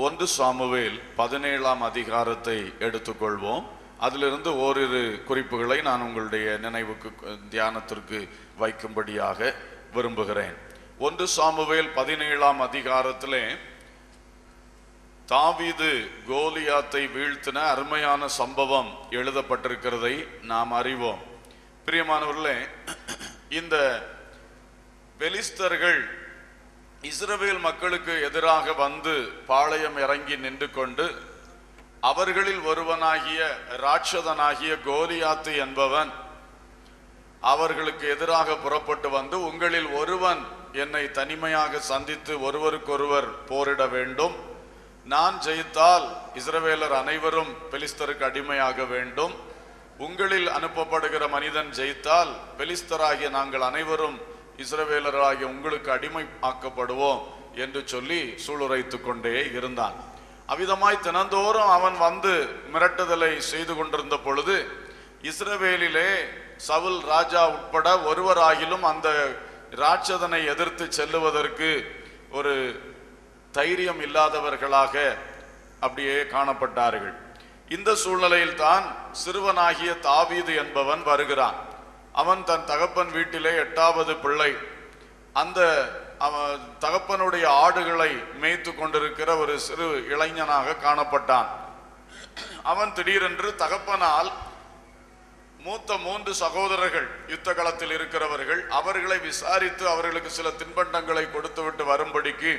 ஒன்று சாமுவேல் பதினேழாம் அதிகாரத்தை எடுத்துக்கொள்வோம் அதிலிருந்து ஓரிரு குறிப்புகளை நான் உங்களுடைய நினைவுக்கு தியானத்திற்கு வைக்கும்படியாக விரும்புகிறேன் ஒன்று சாமுவேல் பதினேழாம் அதிகாரத்திலே தாவீது கோலியாத்தை வீழ்த்தின அருமையான சம்பவம் எழுதப்பட்டிருக்கிறதை நாம் அறிவோம் பிரியமானவர்களே இந்த பெலிஸ்தர்கள் இஸ்ரவேல் மக்களுக்கு எதிராக வந்து பாளையம் இறங்கி நின்று கொண்டு அவர்களில் ஒருவனாகிய ராட்சதனாகிய கோலியாத்து என்பவன் அவர்களுக்கு எதிராக புறப்பட்டு வந்து உங்களில் ஒருவன் என்னை தனிமையாக சந்தித்து ஒருவருக்கொருவர் போரிட வேண்டும் நான் ஜெயித்தால் இஸ்ரவேலர் அனைவரும் பெலிஸ்தருக்கு அடிமையாக வேண்டும் உங்களில் அனுப்பப்படுகிற மனிதன் ஜெயித்தால் பெலிஸ்தராகிய நாங்கள் அனைவரும் இஸ்ரவேலராகிய உங்களுக்கு அடிமை ஆக்கப்படுவோம் என்று சொல்லி சூளுரைத்து கொண்டே இருந்தான் அவ்விதமாய் தினந்தோறும் அவன் வந்து மிரட்டுதலை செய்து கொண்டிருந்த பொழுது இஸ்ரவேலிலே சவுல் ராஜா உட்பட ஒருவராகிலும் அந்த ராட்சதனை எதிர்த்து செல்லுவதற்கு ஒரு தைரியம் இல்லாதவர்களாக அப்படியே காணப்பட்டார்கள் இந்த சூழ்நிலையில் தான் சிறுவனாகிய தாவீது என்பவன் வருகிறான் அவன் தன் தகப்பன் வீட்டிலே எட்டாவது பிள்ளை அந்த அவன் தகப்பனுடைய ஆடுகளை மேய்த்து கொண்டிருக்கிற ஒரு சிறு இளைஞனாக காணப்பட்டான் அவன் திடீரென்று தகப்பனால் மூத்த மூன்று சகோதரர்கள் யுத்த களத்தில் இருக்கிறவர்கள் அவர்களை விசாரித்து அவர்களுக்கு சில தின்பண்டங்களை கொடுத்துவிட்டு வரும்படிக்கு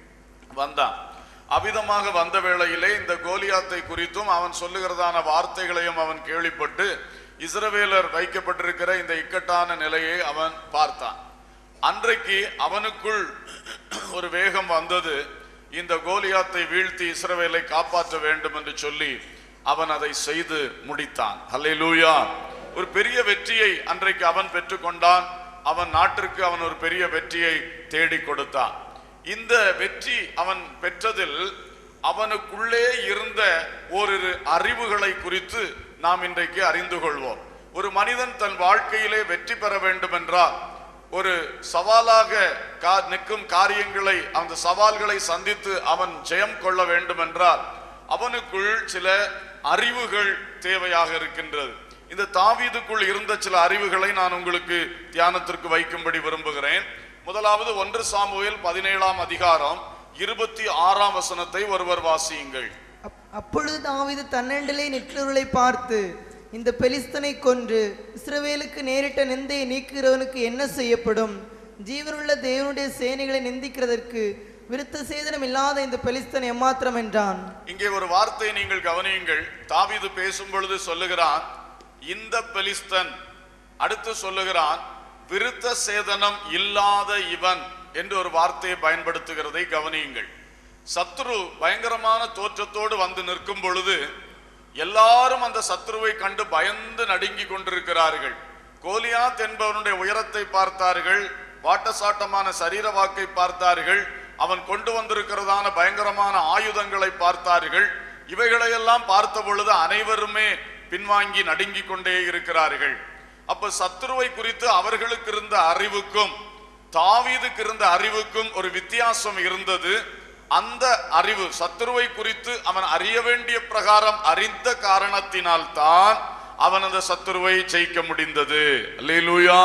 வந்தான் அவிதமாக வந்த வேளையிலே இந்த கோலியாத்தை குறித்தும் அவன் சொல்லுகிறதான வார்த்தைகளையும் அவன் கேள்விப்பட்டு இஸ்ரவேலர் வைக்கப்பட்டிருக்கிற இந்த இக்கட்டான நிலையை அவன் பார்த்தான் அன்றைக்கு அவனுக்குள் ஒரு வேகம் வந்தது இந்த கோலியாத்தை வீழ்த்தி இஸ்ரவேலை காப்பாற்ற வேண்டும் என்று சொல்லி அவன் அதை செய்து முடித்தான் ஹல்லேலூயா ஒரு பெரிய வெற்றியை அன்றைக்கு அவன் பெற்றுக்கொண்டான் அவன் நாட்டிற்கு அவன் ஒரு பெரிய வெற்றியை தேடி கொடுத்தான் இந்த வெற்றி அவன் பெற்றதில் அவனுக்குள்ளே இருந்த ஓரிரு அறிவுகளை குறித்து நாம் இன்றைக்கு அறிந்து கொள்வோம் ஒரு மனிதன் தன் வாழ்க்கையிலே வெற்றி பெற வேண்டும் என்றால் ஒரு சவாலாக கா- நிற்கும் காரியங்களை அந்த சவால்களை சந்தித்து அவன் ஜெயம் கொள்ள வேண்டும் என்றால் அவனுக்குள் சில அறிவுகள் தேவையாக இருக்கின்றது இந்த தாவீதுக்குள் இருந்த சில அறிவுகளை நான் உங்களுக்கு தியானத்திற்கு வைக்கும்படி விரும்புகிறேன் முதலாவது ஒன்று சாமுவேல் பதினேழாம் அதிகாரம் இருபத்தி ஆறாம் வசனத்தை ஒருவர் வாசியுங்கள் அப்- அப்பொழுது தாவீது தன்னண்டிலே நிற்கிறவர்களை பார்த்து இந்த பெலிஸ்தனை கொன்று இஸ்ரவேலுக்கு நேரிட்ட நிந்தையை நீக்குகிறவனுக்கு என்ன செய்யப்படும் ஜீவனுள்ள தேவனுடைய சேனைகளை நிந்திக்கிறதற்கு விருத்த சேதனம் இல்லாத இந்த பெலிஸ்தன் எம்மாத்திரம் என்றான் இங்கே ஒரு வார்த்தை நீங்கள் கவனியுங்கள் தாவீது பேசும் பொழுது சொல்லுகிறான் இந்த பெலிஸ்தன் அடுத்து சொல்லுகிறான் விருத்த சேதனம் இல்லாத இவன் என்று ஒரு வார்த்தையை பயன்படுத்துகிறதை கவனியுங்கள் சத்ரு பயங்கரமான தோற்றத்தோடு வந்து நிற்கும் பொழுது எல்லாரும் அந்த சத்ருவை கண்டு பயந்து நடுங்கி கொண்டிருக்கிறார்கள் கோலியாத் என்பவனுடைய உயரத்தை பார்த்தார்கள் வாட்டசாட்டமான சரீர வாக்கை பார்த்தார்கள் அவன் கொண்டு வந்திருக்கிறதான பயங்கரமான ஆயுதங்களை பார்த்தார்கள் இவைகளையெல்லாம் பார்த்த பொழுது அனைவருமே பின்வாங்கி நடுங்கிக் கொண்டே இருக்கிறார்கள் அப்ப சத்ருவை குறித்து அவர்களுக்கு இருந்த அறிவுக்கும் தாவீதுக்கு இருந்த அறிவுக்கும் ஒரு வித்தியாசம் இருந்தது அந்த அறிவு சத்ருவை குறித்து அவன் அறிய வேண்டிய பிரகாரம் அறிந்த காரணத்தினால் தான் அவன் அந்த சத்துருவை ஜெயிக்க முடிந்தது அல்லேலூயா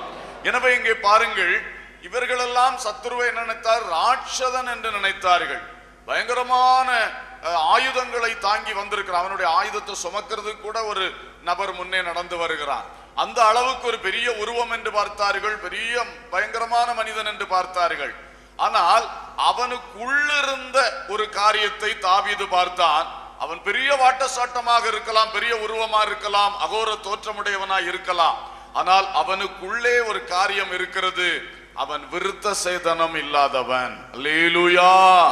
எனவே இங்கே பாருங்கள் இவர்களெல்லாம் சத்துருவை என்ன நினைத்தார் ராட்சதன் என்று நினைத்தார்கள் பயங்கரமான அஹ், ஆயுதங்களை தாங்கி வந்திருக்கிறான் அவனுடைய ஆயுதத்தை சுமக்கிறது கூட ஒரு நபர் முன்னே நடந்து வருகிறான் அந்த அளவுக்கு ஒரு பெரிய உருவம் என்று பார்த்தார்கள் பெரிய பயங்கரமான மனிதன் என்று பார்த்தார்கள் ஆனால் அவனுக்குள்ளிருந்த ஒரு காரியத்தை தாவீது பார்த்தான் அவன் பெரிய வாட்டசாட்டமாக இருக்கலாம் பெரிய உருவமா இருக்கலாம் அகோர தோற்றமுடையவனா இருக்கலாம் ஆனால் அவனுக்குள்ளே ஒரு காரியம் இருக்கிறது அவன் விருத்த சேதனம் இல்லாதவன் லேலுயா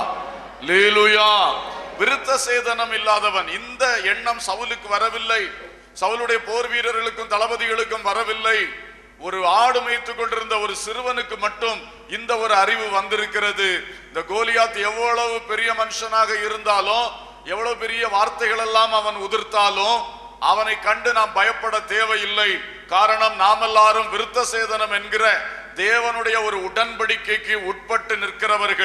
லேலுயா விருத்த சேதனம் இல்லாதவன் இந்த எண்ணம் சவுலுக்கு வரவில்லை சவுலுடைய போர் வீரர்களுக்கும் தளபதிகளுக்கும் வரவில்லை ஒரு ஆடு மேய்த்துக் கொண்டிருந்த ஒரு சிறுவனுக்கு மட்டும் இந்த ஒரு அறிவு வந்திருக்கிறது இந்த கோலியாத் எவ்வளவு பெரிய மனுஷனாக இருந்தாலும் எவ்வளவு பெரிய வார்த்தைகள் எல்லாம் அவன் உதிர்த்தாலும் அவனை கண்டு நாம் பயப்பட தேவையில்லை காரணம் நாம் எல்லாரும் விருத்த சேதனம் என்கிற தேவனுடைய ஒரு உடன்படிக்கைக்கு உட்பட்டு நிற்கிறவர்கள்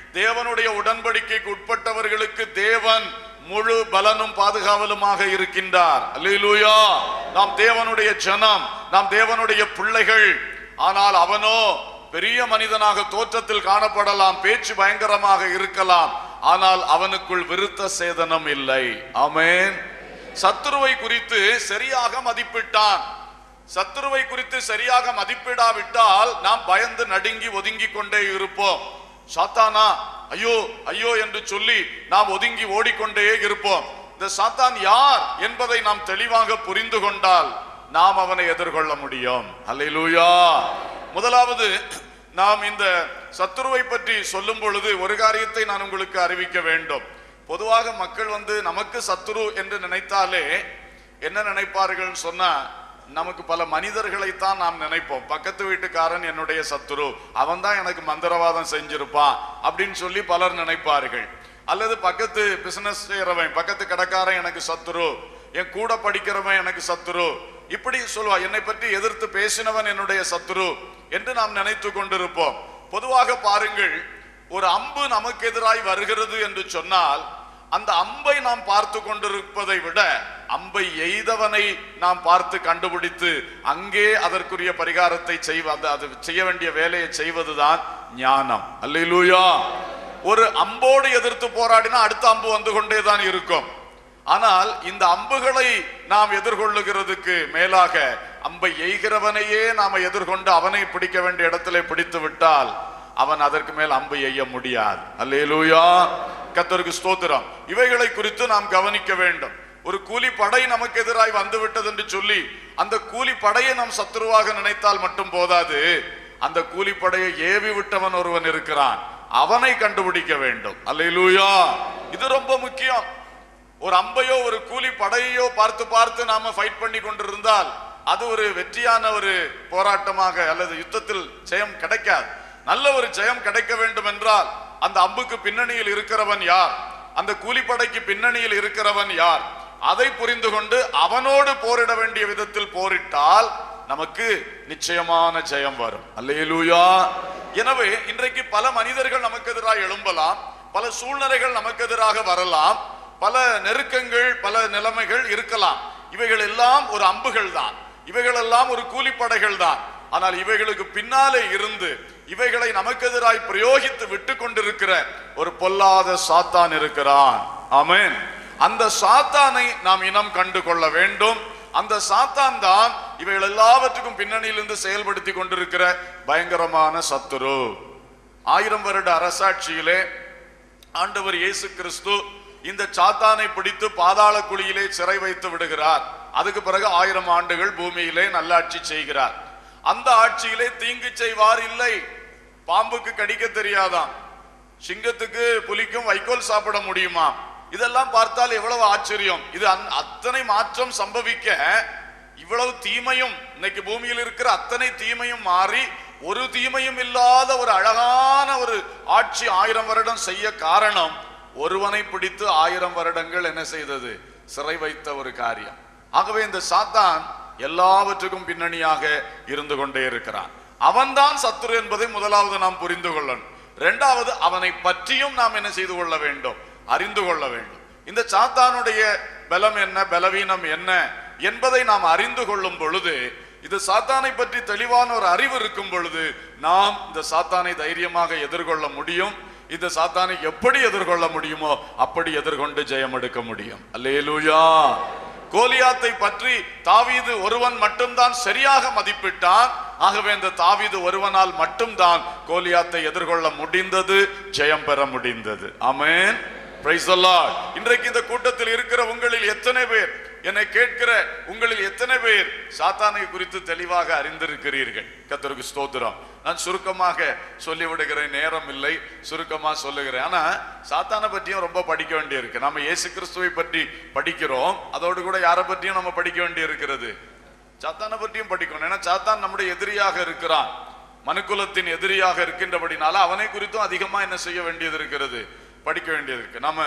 தேவனுடைய உடன்படிக்கைக்கு உட்பட்டவர்களுக்கு தேவன் முழு பலனும் பாதுகாவலுமாக இருக்கின்றார் அல்லேலூயா நாம் தேவனுடைய ஜனம் நாம் தேவனுடைய பிள்ளைகள் ஆனால் அவனோ பெரிய மனிதனாக தோற்றத்தில் காணப்படலாம் பேச்சு பயங்கரமாக இருக்கலாம் ஆனால் அவனுக்குள் விருத்த சேதனம் இல்லை ஆமென் சத்துருவை குறித்து சரியாக மதிப்பிட்டான் சத்துருவை குறித்து சரியாக மதிப்பிடாவிட்டால் நாம் பயந்து நடுங்கி ஒதுங்கி கொண்டே இருப்போம் சாத்தானா ஐயோ ஐயோ என்று சொல்லி நாம் ஒதுங்கி ஓடிக்கொண்டே இருப்போம் இந்த சாத்தான் யார் என்பதை நாம் தெளிவாக புரிந்து கொண்டால் நாம் அவனை எதிர்கொள்ள முடியும் அல்லேலூயா முதலாவது நாம் இந்த சத்துருவை பற்றி சொல்லும் பொழுது ஒரு காரியத்தை நான் உங்களுக்கு அறிவிக்க வேண்டும் பொதுவாக மக்கள் வந்து நமக்கு சத்துரு என்று நினைத்தாலே என்ன நினைப்பார்கள் சொன்னா நமக்கு பல மனிதர்களைத்தான் நாம் நினைப்போம் பக்கத்து வீட்டுக்காரன் என்னுடைய சத்துரு அவன் தான் எனக்கு மந்திரவாதம் செஞ்சிருப்பான் அப்படின்னு சொல்லி பலர் நினைப்பார்கள் அல்லது பக்கத்து பிசினஸ் செய்யறவன் பக்கத்து கடைக்காரன் எனக்கு சத்துரு என் கூட படிக்கிறவன் எனக்கு சத்துரு இப்படி சொல்லுவா என்னை பற்றி எதிர்த்து பேசினவன் என்னுடைய சத்துரு என்று நாம் நினைத்து கொண்டிருப்போம் பொதுவாக பாருங்கள் ஒரு அம்பு நமக்கு எதிராய் வருகிறது என்று சொன்னால் அந்த அம்பை நாம் பார்த்து கொண்டிருப்பதை விட அம்பை எய்தவனை நாம் பார்த்து கண்டுபிடித்து அங்கே அதற்குரிய பரிகாரத்தை செய்வ அந்த அது செய்ய வேண்டிய வேலையை செய்வதுதான் ஞானம் அல்லேலூயா ஒரு அம்போடு எதிர்த்து போராடினா அடுத்த அம்பு வந்து கொண்டே தான் இருக்கும் ஆனால் இந்த அம்புகளை நாம் எதிர்கொள்ளுகிறதுக்கு மேலாக அம்பை எய்கிறவனையே நாம எதிர்கொண்டு அவனை பிடிக்க வேண்டிய இடத்திலே பிடித்து விட்டால் அவன் அதற்கு மேல் அம்பு எய்ய முடியாது அல்லேலூயா கத்தருக்கு ஸ்தோத்திரம் இவைகளை குறித்து நாம் கவனிக்க வேண்டும் ஒரு கூலி படை நமக்கு எதிராய் வந்து விட்டது என்று சொல்லி அந்த கூலி படையை நாம் சத்துருவாக நினைத்தால் மட்டும் போதாது அந்த கூலி படையை ஏவி விட்டவன் ஒருவன் இருக்கிறான் அவனை கண்டுபிடிக்க வேண்டும் அல்லேலூயா இது ரொம்ப முக்கியம் ஒரு அம்பையோ ஒரு கூலி படையையோ பார்த்து பார்த்து நாம ஃபைட் பண்ணி கொண்டிருந்தால் அது ஒரு வெற்றியான ஒரு போராட்டமாக அல்லது யுத்தத்தில் ஜெயம் கிடைக்காது நல்ல ஒரு ஜெயம் கிடைக்க வேண்டும் என்றால் அந்த அம்புக்கு பின்னணியில் இருக்கிறவன் யார் அந்த கூலிப்படைக்கு பின்னணியில் இருக்கிறவன் யார் அதை புரிந்து கொண்டு அவனோடு போரிட வேண்டிய விதத்தில் போரிட்டால் நமக்கு நிச்சயமான ஜெயம் வரும் அல்லேலூயா எனவே இன்றைக்கு பல மனிதர்கள் நமக்கு எதிராக எழும்பலாம் பல சூழ்நிலைகள் நமக்கு எதிராக வரலாம் பல நெருக்கங்கள் பல நிலைமைகள் இருக்கலாம் இவைகள் எல்லாம் ஒரு அம்புகள் தான் இவைகள் எல்லாம் ஒரு கூலிப்படைகள் தான் ஆனால் இவைகளுக்கு பின்னாலே இருந்து இவைகளை நமக்கு எதிராய் பிரயோகித்து விட்டு கொண்டிருக்கிற ஒரு பொல்லாத சாத்தான் இருக்கிறான் ஆமென் அந்த சாத்தானை நாம் இனம் கண்டு கொள்ள வேண்டும் அந்த சாத்தான் தான் இவைகள் எல்லாவற்றுக்கும் பின்னணியிலிருந்து செயல்படுத்தி கொண்டிருக்கிற பயங்கரமான சத்துரு ஆயிரம் வருட அரசாட்சியிலே ஆண்டவர் இயேசு கிறிஸ்து இந்த சாத்தானை பிடித்து பாதாள குழியிலே சிறை வைத்து விடுகிறார் அதுக்கு பிறகு ஆயிரம் ஆண்டுகள் பூமியிலே நல்லாட்சி செய்கிறார் அந்த ஆட்சியிலே தீங்கு செய்வார் இல்லை பாம்புக்கு கடிக்க தெரியாதாம் சிங்கத்துக்கு புலிக்கும் வைக்கோல் சாப்பிட முடியுமா இதெல்லாம் பார்த்தால் எவ்வளவு ஆச்சரியம் இது அந்- அத்தனை மாற்றம் சம்பவிக்க இவ்வளவு தீமையும் இன்னைக்கு பூமியில் இருக்கிற அத்தனை தீமையும் மாறி ஒரு தீமையும் இல்லாத ஒரு அழகான ஒரு ஆட்சி ஆயிரம் வருடம் செய்ய காரணம் ஒருவனை பிடித்து ஆயிரம் வருடங்கள் என்ன செய்தது சிறை வைத்த ஒரு காரியம் ஆகவே இந்த சாத்தான் எல்லாவற்றுக்கும் பின்னணியாக இருந்து கொண்டே இருக்கிறான் அவன்தான் சத்துரு என்பதை முதலாவது நாம் புரிந்து கொள்ளணும் இரண்டாவது அவனை பற்றியும் நாம் என்ன செய்து கொள்ள வேண்டும் அறிந்து கொள்ள வேண்டும் இந்த சாத்தானுடைய பலம் என்ன பலவீனம் என்ன என்பதை நாம் அறிந்து கொள்ளும் பொழுது இது சாத்தானை பற்றி தெளிவான ஒரு அறிவு இருக்கும் பொழுது நாம் இந்த சாத்தானை தைரியமாக எதிர்கொள்ள முடியும் இந்த சாத்தானை எப்படி எதிர்கொள்ள முடியுமோ அப்படி எதிர்கொண்டு ஜெயம் எடுக்க முடியும் அல்லேலூயா கோலியாத்தை பற்றி தாவீது ஒருவன் மட்டும்தான் சரியாக மதிப்பிட்டான் ஆகவே இந்த தாவீது ஒருவனால் மட்டும்தான் கோலியாத்தை எதிர்கொள்ள முடிந்தது ஜெயம் பெற முடிந்தது ஆமென் Praise the Lord. இன்றைக்கு இந்த கூட்டத்தில் இருக்கிற உங்களில் எத்தனை பேர் என்னை கேட்கிற உங்களில் எத்தனை பேர் சாத்தானை குறித்து தெளிவாக அறிந்திருக்கிறீர்கள் கர்த்தருக்கு ஸ்தோத்திரம் நான் சுருக்கமாக சொல்லிவிடுகிறேன் நேரம் இல்லை சுருக்கமா சொல்லுகிறேன் ஆனா சாத்தானை பற்றியும் ரொம்ப படிக்க வேண்டியிருக்கு நம்ம இயேசு கிறிஸ்துவை பற்றி படிக்கிறோம் அதோடு கூட யாரை பற்றியும் நம்ம படிக்க வேண்டி இருக்கிறது சாத்தானை பற்றியும் படிக்கணும் ஏன்னா சாத்தான் நம்முடைய எதிரியாக இருக்கிறான் மனுக்குலத்தின் எதிரியாக இருக்கின்றபடினால அவனை குறித்தும் அதிகமா என்ன செய்ய வேண்டியது இருக்கிறது படிக்க வேண்டியது இருக்கு நம்ம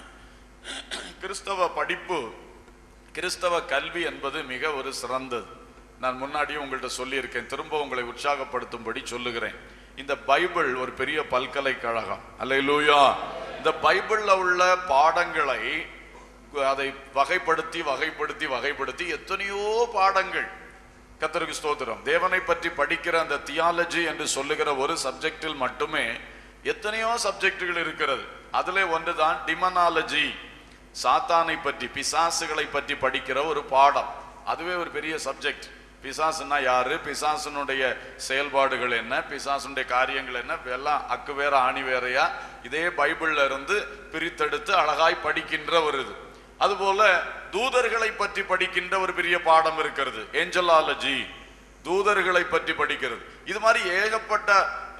கிறிஸ்தவ படிப்பு கிறிஸ்தவ கல்வி என்பது மிக ஒரு சிறந்தது நான் முன்னாடியே உங்கள்கிட்ட சொல்லியிருக்கேன் திரும்ப உங்களை உற்சாகப்படுத்தும்படி சொல்லுகிறேன் இந்த பைபிள் ஒரு பெரிய பல்கலைக்கழகம் அல்லேலூயா இந்த பைபிள்ல உள்ள பாடங்களை அதை வகைப்படுத்தி வகைப்படுத்தி வகைப்படுத்தி எத்தனையோ பாடங்கள் கத்தருக்கு ஸ்தோத்திரம் தேவனை பற்றி படிக்கிற அந்த தியாலஜி என்று சொல்லுகிற ஒரு சப்ஜெக்டில் மட்டுமே எத்தனையோ சப்ஜெக்டுகள் இருக்கிறது அதிலே ஒன்றுதான் டிமனாலஜி சாத்தானை பற்றி பிசாசுகளை பற்றி படிக்கிற ஒரு பாடம் அதுவே ஒரு பெரிய சப்ஜெக்ட் பிசாசுன்னா யாரு பிசாசனுடைய செயல்பாடுகள் என்ன பிசாசுடைய காரியங்கள் என்ன எல்லாம் அக்கு வேற ஆணி வேறையா இதே பைபிள்ல இருந்து பிரித்தெடுத்து அழகாய் படிக்கின்ற ஒரு இது அதுபோல தூதர்களை பற்றி படிக்கின்ற ஒரு பெரிய பாடம் இருக்கிறது ஏஞ்சலாலஜி தூதர்களை பற்றி படிக்கிறது இது மாதிரி ஏகப்பட்ட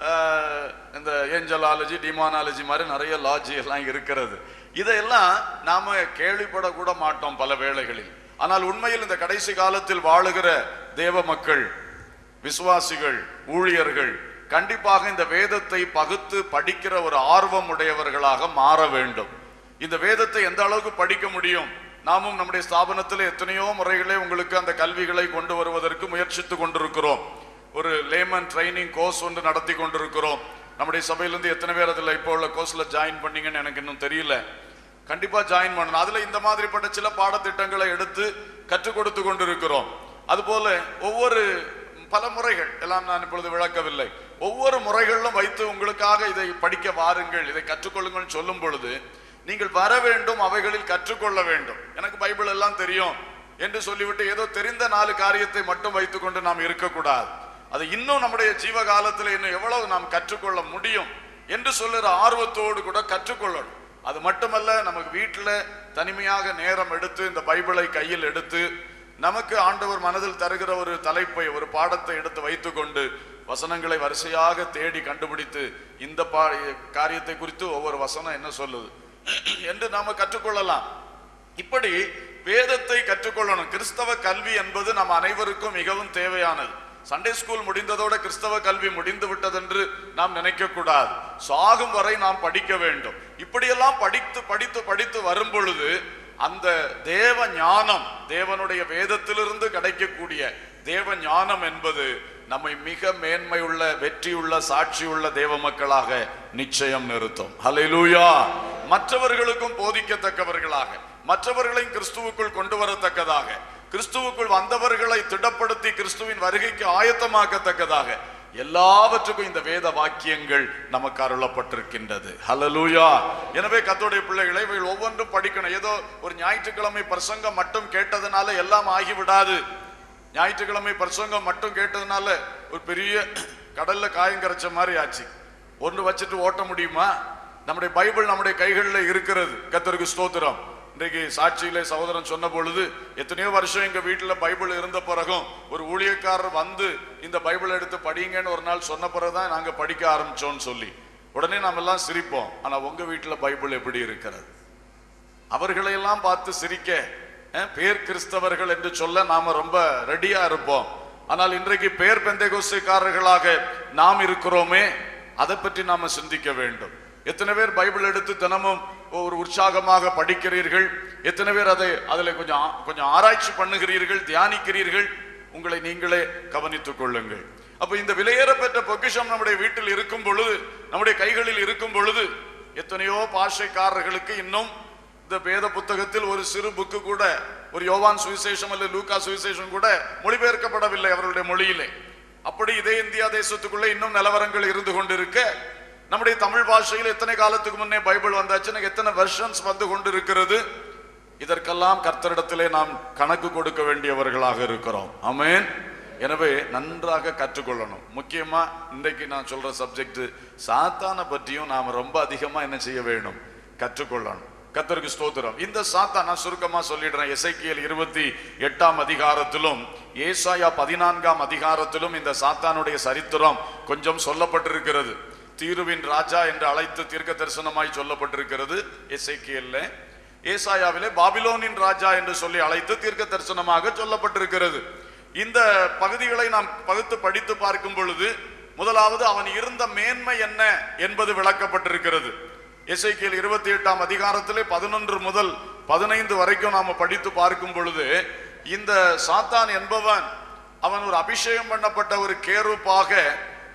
அஹ், இந்த ஏஞ்சலாலஜி டிமானாலஜி மாதிரி நிறைய லாஜி எல்லாம் இருக்கிறது இதையெல்லாம் நாம கேள்விப்படக்கூட மாட்டோம் பல வேளைகளில் ஆனால் உண்மையில் இந்த கடைசி காலத்தில் வாழுகிற தேவ மக்கள் விசுவாசிகள் ஊழியர்கள் கண்டிப்பாக இந்த வேதத்தை பகுத்து படிக்கிற ஒரு ஆர்வம் உடையவர்களாக மாற வேண்டும் இந்த வேதத்தை எந்த அளவுக்கு படிக்க முடியும் நாமும் நம்முடைய ஸ்தாபனத்தில் எத்தனையோ முறைகளே உங்களுக்கு அந்த கல்விகளை கொண்டு வருவதற்கு முயற்சித்து கொண்டிருக்கிறோம் ஒரு லேமன் ட்ரைனிங் கோர்ஸ் ஒன்று நடத்தி கொண்டிருக்கிறோம் நம்முடைய சபையிலிருந்து எத்தனை பேர் அதில் இப்போ உள்ள கோர்ஸ்ல ஜாயின் பண்ணீங்கன்னு எனக்கு இன்னும் தெரியல கண்டிப்பா ஜாயின் பண்ணணும் அதுல இந்த மாதிரிப்பட்ட சில பாடத்திட்டங்களை எடுத்து கற்றுக் கொடுத்து கொண்டிருக்கிறோம் அதுபோல ஒவ்வொரு பல முறைகள் எல்லாம் நான் இப்பொழுது விளக்கவில்லை ஒவ்வொரு முறைகளிலும் வைத்து உங்களுக்காக இதை படிக்க வாருங்கள் இதை கற்றுக்கொள்ளுங்கள் சொல்லும் பொழுது நீங்கள் வர வேண்டும் அவைகளில் கற்றுக்கொள்ள வேண்டும் எனக்கு பைபிள் எல்லாம் தெரியும் என்று சொல்லிவிட்டு ஏதோ தெரிந்த நாலு காரியத்தை மட்டும் வைத்துக்கொண்டு நாம் இருக்கக்கூடாது அது இன்னும் நம்முடைய ஜீவ காலத்தில் இன்னும் எவ்வளவு நாம் கற்றுக்கொள்ள முடியும் என்று சொல்லுற ஆர்வத்தோடு கூட கற்றுக்கொள்ளணும் அது மட்டுமல்ல நமக்கு வீட்டில் தனிமையாக நேரம் எடுத்து இந்த பைபிளை கையில் எடுத்து நமக்கு ஆண்டவர் மனதில் தருகிற ஒரு தலைப்பை ஒரு பாடத்தை எடுத்து வைத்துக்கொண்டு வசனங்களை வரிசையாக தேடி கண்டுபிடித்து இந்த பா காரியத்தை குறித்து ஒவ்வொரு வசனம் என்ன சொல்லுது என்று நாம கற்றுக்கொள்ளலாம் இப்படி வேதத்தை கற்றுக்கொள்ளணும் கிறிஸ்தவ கல்வி என்பது நம் அனைவருக்கும் மிகவும் தேவையானது சண்டே ஸ்கூல் முடிந்ததோட கிறிஸ்தவ கல்வி முடிந்து விட்டதென்று நாம் நினைக்க கூடாது சாகும் வரை நாம் படிக்க வேண்டும் இப்படியெல்லாம் படித்து படித்து படித்து வரும் பொழுது அந்த தேவ ஞானம் தேவனுடைய வேதத்திலிருந்து கிடைக்கக்கூடிய தேவ ஞானம் என்பது நம்மை மிக மேன்மையுள்ள வெற்றியுள்ள சாட்சியுள்ள தேவ மக்களாக நிச்சயம் நிறுத்தும் ஹalleluya மற்றவர்களுக்கும் போதிக்கத்தக்கவர்களாக மற்றவர்களையும் கிறிஸ்துவுக்குள் கொண்டு வரத்தக்கதாக கிறிஸ்துவுக்குள் வந்தவர்களை திடப்படுத்தி கிறிஸ்துவின் வருகைக்கு ஆயத்தமாக்கத்தக்கதாக எல்லாவற்றுக்கும் இந்த வேத வாக்கியங்கள் நமக்கு அருளப்பட்டிருக்கின்றது ஹalleluya எனவே கத்தோடைய பிள்ளைகளை இவைகள் ஒவ்வொன்றும் படிக்கணும் ஏதோ ஒரு ஞாயிற்றுக்கிழமை பிரசங்கம் மட்டும் கேட்டதுனால எல்லாம் ஆகிவிடாது ஞாயிற்றுக்கிழமை பிரசங்கம் மட்டும் கேட்டதுனால ஒரு பெரிய கடல்ல காயம் கரைச்ச மாதிரி ஆச்சு ஒன்று வச்சுட்டு ஓட்ட முடியுமா நம்முடைய பைபிள் நம்முடைய கைகளில் இருக்கிறது கத்தருக்கு ஸ்தோத்திரம் இன்றைக்கு சாட்சியிலே சகோதரன் சொன்ன பொழுது எத்தனையோ வருஷம் எங்க வீட்டுல பைபிள் இருந்த பிறகும் ஒரு ஊழியக்காரர் வந்து இந்த பைபிள் எடுத்து படிங்கன்னு ஒரு நாள் சொன்ன பிறகுதான் நாங்க படிக்க ஆரம்பிச்சோம்னு சொல்லி உடனே நாம எல்லாம் சிரிப்போம் ஆனா உங்க வீட்டுல பைபிள் எப்படி இருக்கிறது அவர்களையெல்லாம் பார்த்து சிரிக்க அஹ், பேர் கிறிஸ்தவர்கள் என்று சொல்ல நாம ரொம்ப ரெடியா இருப்போம் ஆனால் இன்றைக்கு பேர் பெந்தைகோசைக்காரர்களாக நாம் இருக்கிறோமே அதை பற்றி நாம சிந்திக்க வேண்டும் எத்தனை பேர் பைபிள் எடுத்து தினமும் ஒரு உற்சாகமாக படிக்கிறீர்கள் எத்தனை பேர் அதை அதில் கொஞ்சம் ஆ- கொஞ்சம் ஆராய்ச்சி பண்ணுகிறீர்கள் தியானிக்கிறீர்கள் உங்களை நீங்களே கவனித்துக் கொள்ளுங்கள் அப்ப இந்த விலையேற பெற்ற பொக்கிஷம் நம்முடைய வீட்டில் இருக்கும் பொழுது நம்முடைய கைகளில் இருக்கும் பொழுது எத்தனையோ பாஷைக்காரர்களுக்கு இன்னும் இந்த வேத புத்தகத்தில் ஒரு சிறு புக்கு கூட ஒரு யோவான் சுவிசேஷம் அல்லது லூக்கா சுவிசேஷம் கூட மொழிபெயர்க்கப்படவில்லை அவர்களுடைய மொழியிலே அப்படி இதே இந்தியா தேசத்துக்குள்ள இன்னும் நிலவரங்கள் இருந்து கொண்டிருக்க நம்முடைய தமிழ் பாஷையில் எத்தனை காலத்துக்கு முன்னே பைபிள் வந்தாச்சுன்னு எத்தனை வெர்ஷன்ஸ் வந்து கொண்டிருக்கிறது இதற்கெல்லாம் கர்த்தரிடத்திலே நாம் கணக்கு கொடுக்க வேண்டியவர்களாக இருக்கிறோம் ஆமென் எனவே நன்றாக கற்றுக்கொள்ளணும் முக்கியமா இன்றைக்கு நான் சொல்ற சப்ஜெக்ட் சாத்தானை பற்றியும் நாம் ரொம்ப அதிகமா என்ன செய்ய வேணும் கற்றுக்கொள்ளணும் கர்த்தருக்கு ஸ்தோத்திரம் இந்த சாத்தான் நான் சுருக்கமா சொல்லிடுறேன் எசைக்கியல் இருபத்தி எட்டாம் அதிகாரத்திலும் ஏசாயா பதினான்காம் அதிகாரத்திலும் இந்த சாத்தானுடைய சரித்திரம் கொஞ்சம் சொல்லப்பட்டிருக்கிறது தீருவின் ராஜா என்று அழைத்து தீர்க்க தரிசனமாய் சொல்லப்பட்டிருக்கிறது எசைக்கியல்ல ஏசாயாவிலே பாபிலோனின் ராஜா என்று சொல்லி அழைத்து தீர்க்க தரிசனமாக சொல்லப்பட்டிருக்கிறது இந்த பகுதிகளை நாம் பகுத்து படித்து பார்க்கும் பொழுது முதலாவது அவன் இருந்த மேன்மை என்ன என்பது விளக்கப்பட்டிருக்கிறது எசைக்கியல் இருபத்தி எட்டாம் அதிகாரத்திலே பதினொன்று முதல் பதினைந்து வரைக்கும் நாம படித்து பார்க்கும் பொழுது இந்த சாத்தான் என்பவன் அவன் ஒரு அபிஷேகம் பண்ணப்பட்ட ஒரு கேருப்பாக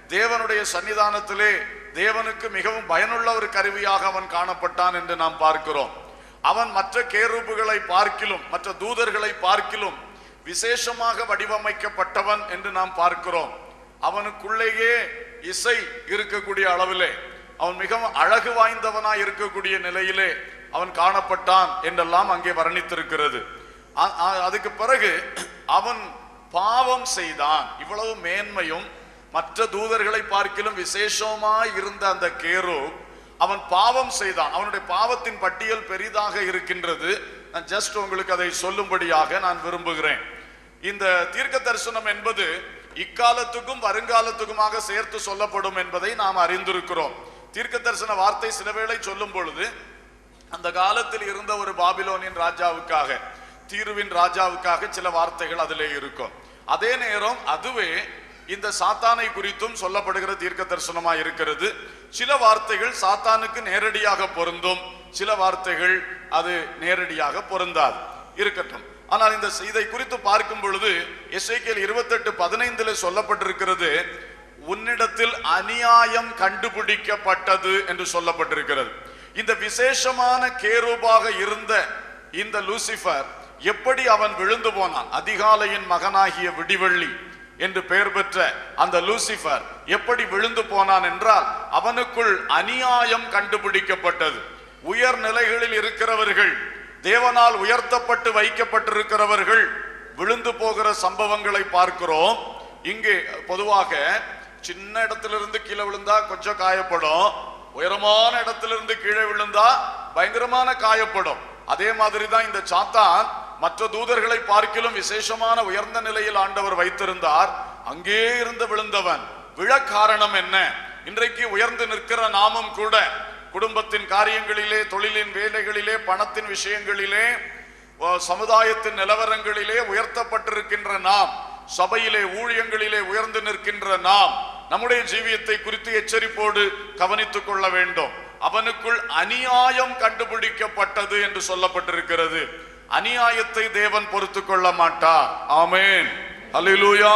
தேவனுடைய சன்னிதானத்திலே தேவனுக்கு மிகவும் பயனுள்ள ஒரு கருவியாக அவன் காணப்பட்டான் என்று நாம் பார்க்கிறோம் அவன் மற்ற கேரூபுகளை பார்க்கிலும் மற்ற தூதர்களை பார்க்கிலும் விசேஷமாக வடிவமைக்கப்பட்டவன் என்று நாம் பார்க்கிறோம் அவனுக்குள்ளேயே இசை இருக்கக்கூடிய அளவிலே அவன் மிகவும் அழகு வாய்ந்தவனாய் இருக்கக்கூடிய நிலையிலே அவன் காணப்பட்டான் என்றெல்லாம் அங்கே வர்ணித்திருக்கிறது அ- அ- அதுக்கு பிறகு அவன் பாவம் செய்தான் இவ்வளவு மேன்மையும் மற்ற தூதர்களை பார்க்கிலும் விசேஷமாய் இருந்த அந்த கேரு அவன் பாவம் செய்தான் அவனுடைய பாவத்தின் பட்டியல் பெரிதாக இருக்கின்றது நான் ஜஸ்ட் உங்களுக்கு அதை சொல்லும்படியாக நான் விரும்புகிறேன் இந்த தீர்க்க தரிசனம் என்பது இக்காலத்துக்கும் வருங்காலத்துக்குமாக சேர்த்து சொல்லப்படும் என்பதை நாம் அறிந்திருக்கிறோம் தீர்க்க தரிசன வார்த்தை சில வேளை சொல்லும் பொழுது அந்த காலத்தில் இருந்த ஒரு பாபிலோனின் ராஜாவுக்காக தீருவின் ராஜாவுக்காக சில வார்த்தைகள் அதிலே இருக்கும் அதே நேரம் அதுவே இந்த சாத்தானை குறித்தும் சொல்லப்படுகிற தீர்க்க தரிசனமா இருக்கிறது சில வார்த்தைகள் சாத்தானுக்கு நேரடியாக பொருந்தும் சில வார்த்தைகள் அது நேரடியாக பொருந்தாது இருக்கட்டும் ஆனால் இந்த இதை குறித்து பார்க்கும் பொழுது எஸ்ஐகேல் இருபத்தெட்டு பதினைந்துல சொல்லப்பட்டிருக்கிறது உன்னிடத்தில் அநியாயம் கண்டுபிடிக்கப்பட்டது என்று சொல்லப்பட்டிருக்கிறது இந்த விசேஷமான கேரூபாக இருந்த இந்த லூசிஃபர் எப்படி அவன் விழுந்து போனான் அதிகாலையின் மகனாகிய விடிவெள்ளி என்று பெயர் பெற்ற அந்த லூசிஃபர் எப்படி விழுந்து போனான் என்றால் அவனுக்குள் அநியாயம் கண்டுபிடிக்கப்பட்டது உயர் நிலைகளில் இருக்கிறவர்கள் தேவனால் உயர்த்தப்பட்டு வைக்கப்பட்டிருக்கிறவர்கள் விழுந்து போகிற சம்பவங்களை பார்க்கிறோம் இங்கே பொதுவாக சின்ன இடத்திலிருந்து கீழே விழுந்தா கொஞ்சம் காயப்படும் உயரமான இடத்திலிருந்து கீழே விழுந்தா பயங்கரமான காயப்படும் அதே மாதிரி தான் இந்த சாத்தான் மற்ற தூதர்களை பார்க்கிலும் விசேஷமான உயர்ந்த நிலையில் ஆண்டவர் வைத்திருந்தார் அங்கே இருந்து விழுந்தவன் விழ காரணம் என்ன இன்றைக்கு உயர்ந்து நிற்கிற நாமும் கூட குடும்பத்தின் காரியங்களிலே தொழிலின் வேலைகளிலே பணத்தின் விஷயங்களிலே ஓ, சமுதாயத்தின் நிலவரங்களிலே உயர்த்தப்பட்டிருக்கின்ற நாம் சபையிலே ஊழியங்களிலே உயர்ந்து நிற்கின்ற நாம் நம்முடைய ஜீவியத்தை குறித்து எச்சரிப்போடு கவனித்துக் கொள்ள வேண்டும் அவனுக்குள் அநியாயம் கண்டுபிடிக்கப்பட்டது என்று சொல்லப்பட்டிருக்கிறது அநியாயத்தை தேவன் பொறுத்து கொள்ள மாட்டார் ஆமென் அல்லேலூயா